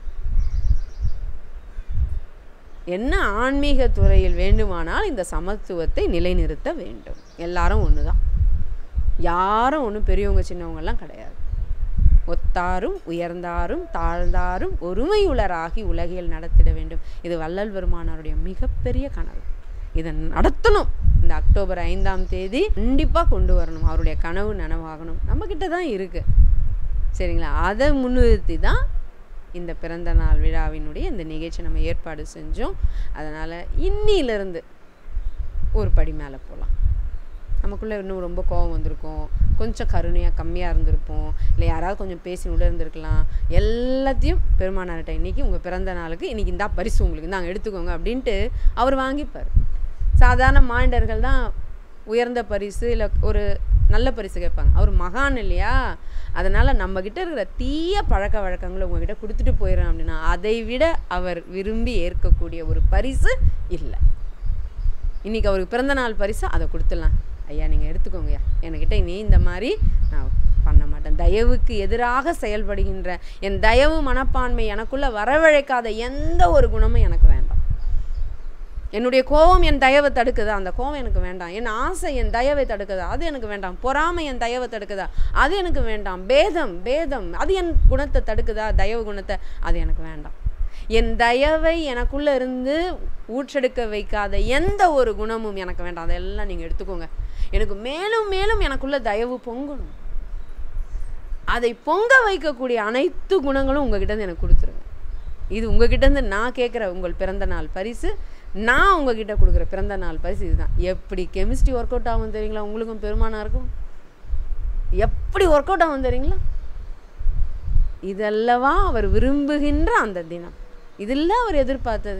என்ன ஆன்மீக துறையில் வேண்டுமானால் இந்த சமத்துவத்தை நிலைநிறுத்த வேண்டும் எல்லாரும் ஒன்று தான் யாரும் ஒன்றும் பெரியவங்க சின்னவங்கெல்லாம் கிடையாது ஒத்தாரும் உயர்ந்தாரும் தாழ்ந்தாரும் ஒருமையுளராகி உலகில் நடத்திட வேண்டும் இது வள்ளல் பெருமானாருடைய மிகப்பெரிய கனவு இதை நடத்தணும் இந்த அக்டோபர் ஐந்தாம் தேதி கண்டிப்பாக கொண்டு வரணும் அவருடைய கனவு நனவாகணும் நம்மக்கிட்ட தான் இருக்குது சரிங்களா அதை முன்னிறுத்தி தான் இந்த பிறந்த நாள் விழாவினுடைய இந்த நிகழ்ச்சி நம்ம ஏற்பாடு செஞ்சோம் அதனால் இன்னிலிருந்து ஒரு படி மேலே போகலாம் நமக்குள்ளே இன்னும் ரொம்ப கோவம் வந்திருக்கும் கொஞ்சம் கருணையாக கம்மியாக இருந்திருப்போம் இல்லை யாராவது கொஞ்சம் பேசி கூட இருந்திருக்கலாம் எல்லாத்தையும் பெருமானார்கிட்ட இன்றைக்கி உங்கள் பிறந்த நாளுக்கு இன்றைக்கி இந்தா பரிசு உங்களுக்கு இந்தாங்க எடுத்துக்கோங்க அப்படின்ட்டு அவர் வாங்கிப்பார் சாதாரண மாண்டர்கள் தான் உயர்ந்த பரிசு இல்லை ஒரு நல்ல பரிசு கேட்பாங்க அவர் மகான் இல்லையா அதனால் நம்மக்கிட்ட இருக்கிற தீய பழக்க வழக்கங்களை உங்ககிட்ட கொடுத்துட்டு போயிடுறேன் அப்படின்னா அதை விட அவர் விரும்பி ஏற்கக்கூடிய ஒரு பரிசு இல்லை இன்றைக்கி அவருக்கு பிறந்த நாள் பரிசு அதை கொடுத்துடலாம் ஐயா நீங்கள் எடுத்துக்கோங்கய்யா என்கிட்ட இனி இந்த மாதிரி நான் பண்ண மாட்டேன் தயவுக்கு எதிராக செயல்படுகின்ற என் தயவு மனப்பான்மை எனக்குள்ளே வரவழைக்காத எந்த ஒரு குணமும் எனக்கு வேண்டாம் என்னுடைய கோபம் என் தயவை தடுக்குதா அந்த கோபம் எனக்கு வேண்டாம் என் ஆசை என் தயவை தடுக்குதா அது எனக்கு வேண்டாம் பொறாமை என் தயவை தடுக்குதா அது எனக்கு வேண்டாம் பேதம் பேதம் அது என் குணத்தை தடுக்குதா தயவு குணத்தை அது எனக்கு வேண்டாம் என் தயவை எனக்குள்ளே இருந்து ஊற்றெடுக்க வைக்காத எந்த ஒரு குணமும் எனக்கு வேண்டாம் அதெல்லாம் நீங்கள் எடுத்துக்கோங்க எனக்கு மேலும் மேலும் எனக்குள்ள தயவு பொங்கணும் அதை பொங்க வைக்கக்கூடிய அனைத்து குணங்களும் உங்ககிட்ட இருந்து எனக்கு கொடுத்துருங்க இது உங்ககிட்ட இருந்து நான் கேட்குற உங்கள் பிறந்த நாள் பரிசு நான் உங்ககிட்ட கொடுக்குற பிறந்த நாள் பரிசு இதுதான் எப்படி கெமிஸ்ட்ரி ஒர்க் அவுட் ஆகும் தெரியுங்களா உங்களுக்கும் பெருமானா இருக்கும் எப்படி ஒர்க் அவுட் ஆகும் தெரியுங்களா இதல்லவா அவர் விரும்புகின்ற அந்த தினம் இதில் அவர் எதிர்பார்த்தது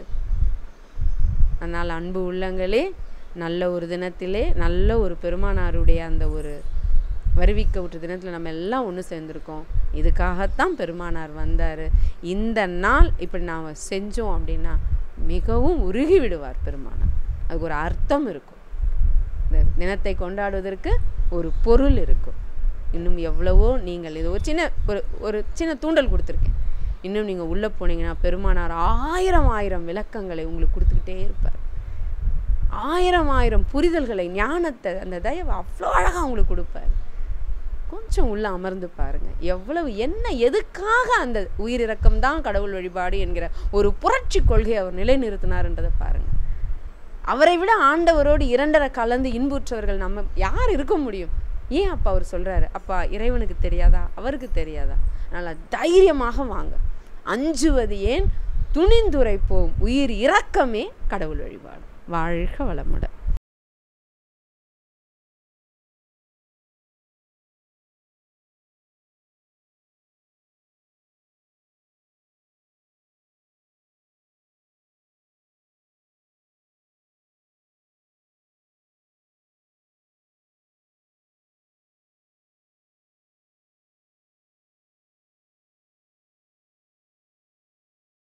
அதனால் அன்பு உள்ளங்களே நல்ல ஒரு தினத்திலே நல்ல ஒரு பெருமானாருடைய அந்த ஒரு வருவிக்க விட்ட தினத்தில் நம்ம எல்லாம் ஒன்று சேர்ந்துருக்கோம் இதுக்காகத்தான் பெருமானார் வந்தார் இந்த நாள் இப்படி நாம் செஞ்சோம் அப்படின்னா மிகவும் உருகி விடுவார் பெருமானார் அதுக்கு ஒரு அர்த்தம் இருக்கும் இந்த தினத்தை கொண்டாடுவதற்கு ஒரு பொருள் இருக்கும் இன்னும் எவ்வளவோ நீங்கள் இது ஒரு சின்ன ஒரு ஒரு சின்ன தூண்டல் கொடுத்துருக்கேன் இன்னும் நீங்கள் உள்ளே போனீங்கன்னா பெருமானார் ஆயிரம் ஆயிரம் விளக்கங்களை உங்களுக்கு கொடுத்துக்கிட்டே இருப்பார் ஆயிரம் ஆயிரம் புரிதல்களை ஞானத்தை அந்த தயவை அவ்வளோ அழகாக உங்களுக்கு கொடுப்பார் கொஞ்சம் உள்ளே அமர்ந்து பாருங்க எவ்வளவு என்ன எதுக்காக அந்த உயிரிறக்கம் தான் கடவுள் வழிபாடு என்கிற ஒரு புரட்சி கொள்கையை அவர் நிலைநிறுத்தினார்ன்றதை பாருங்க அவரை விட ஆண்டவரோடு இரண்டரை கலந்து இன்புற்றவர்கள் நம்ம யார் இருக்க முடியும் ஏன் அப்பா அவர் சொல்கிறாரு அப்பா இறைவனுக்கு தெரியாதா அவருக்கு தெரியாதா அதனால் தைரியமாக வாங்க அஞ்சுவது ஏன் துணிந்துரைப்போம் உயிர் இரக்கமே கடவுள் வழிபாடு வாழ்க வளமுடன்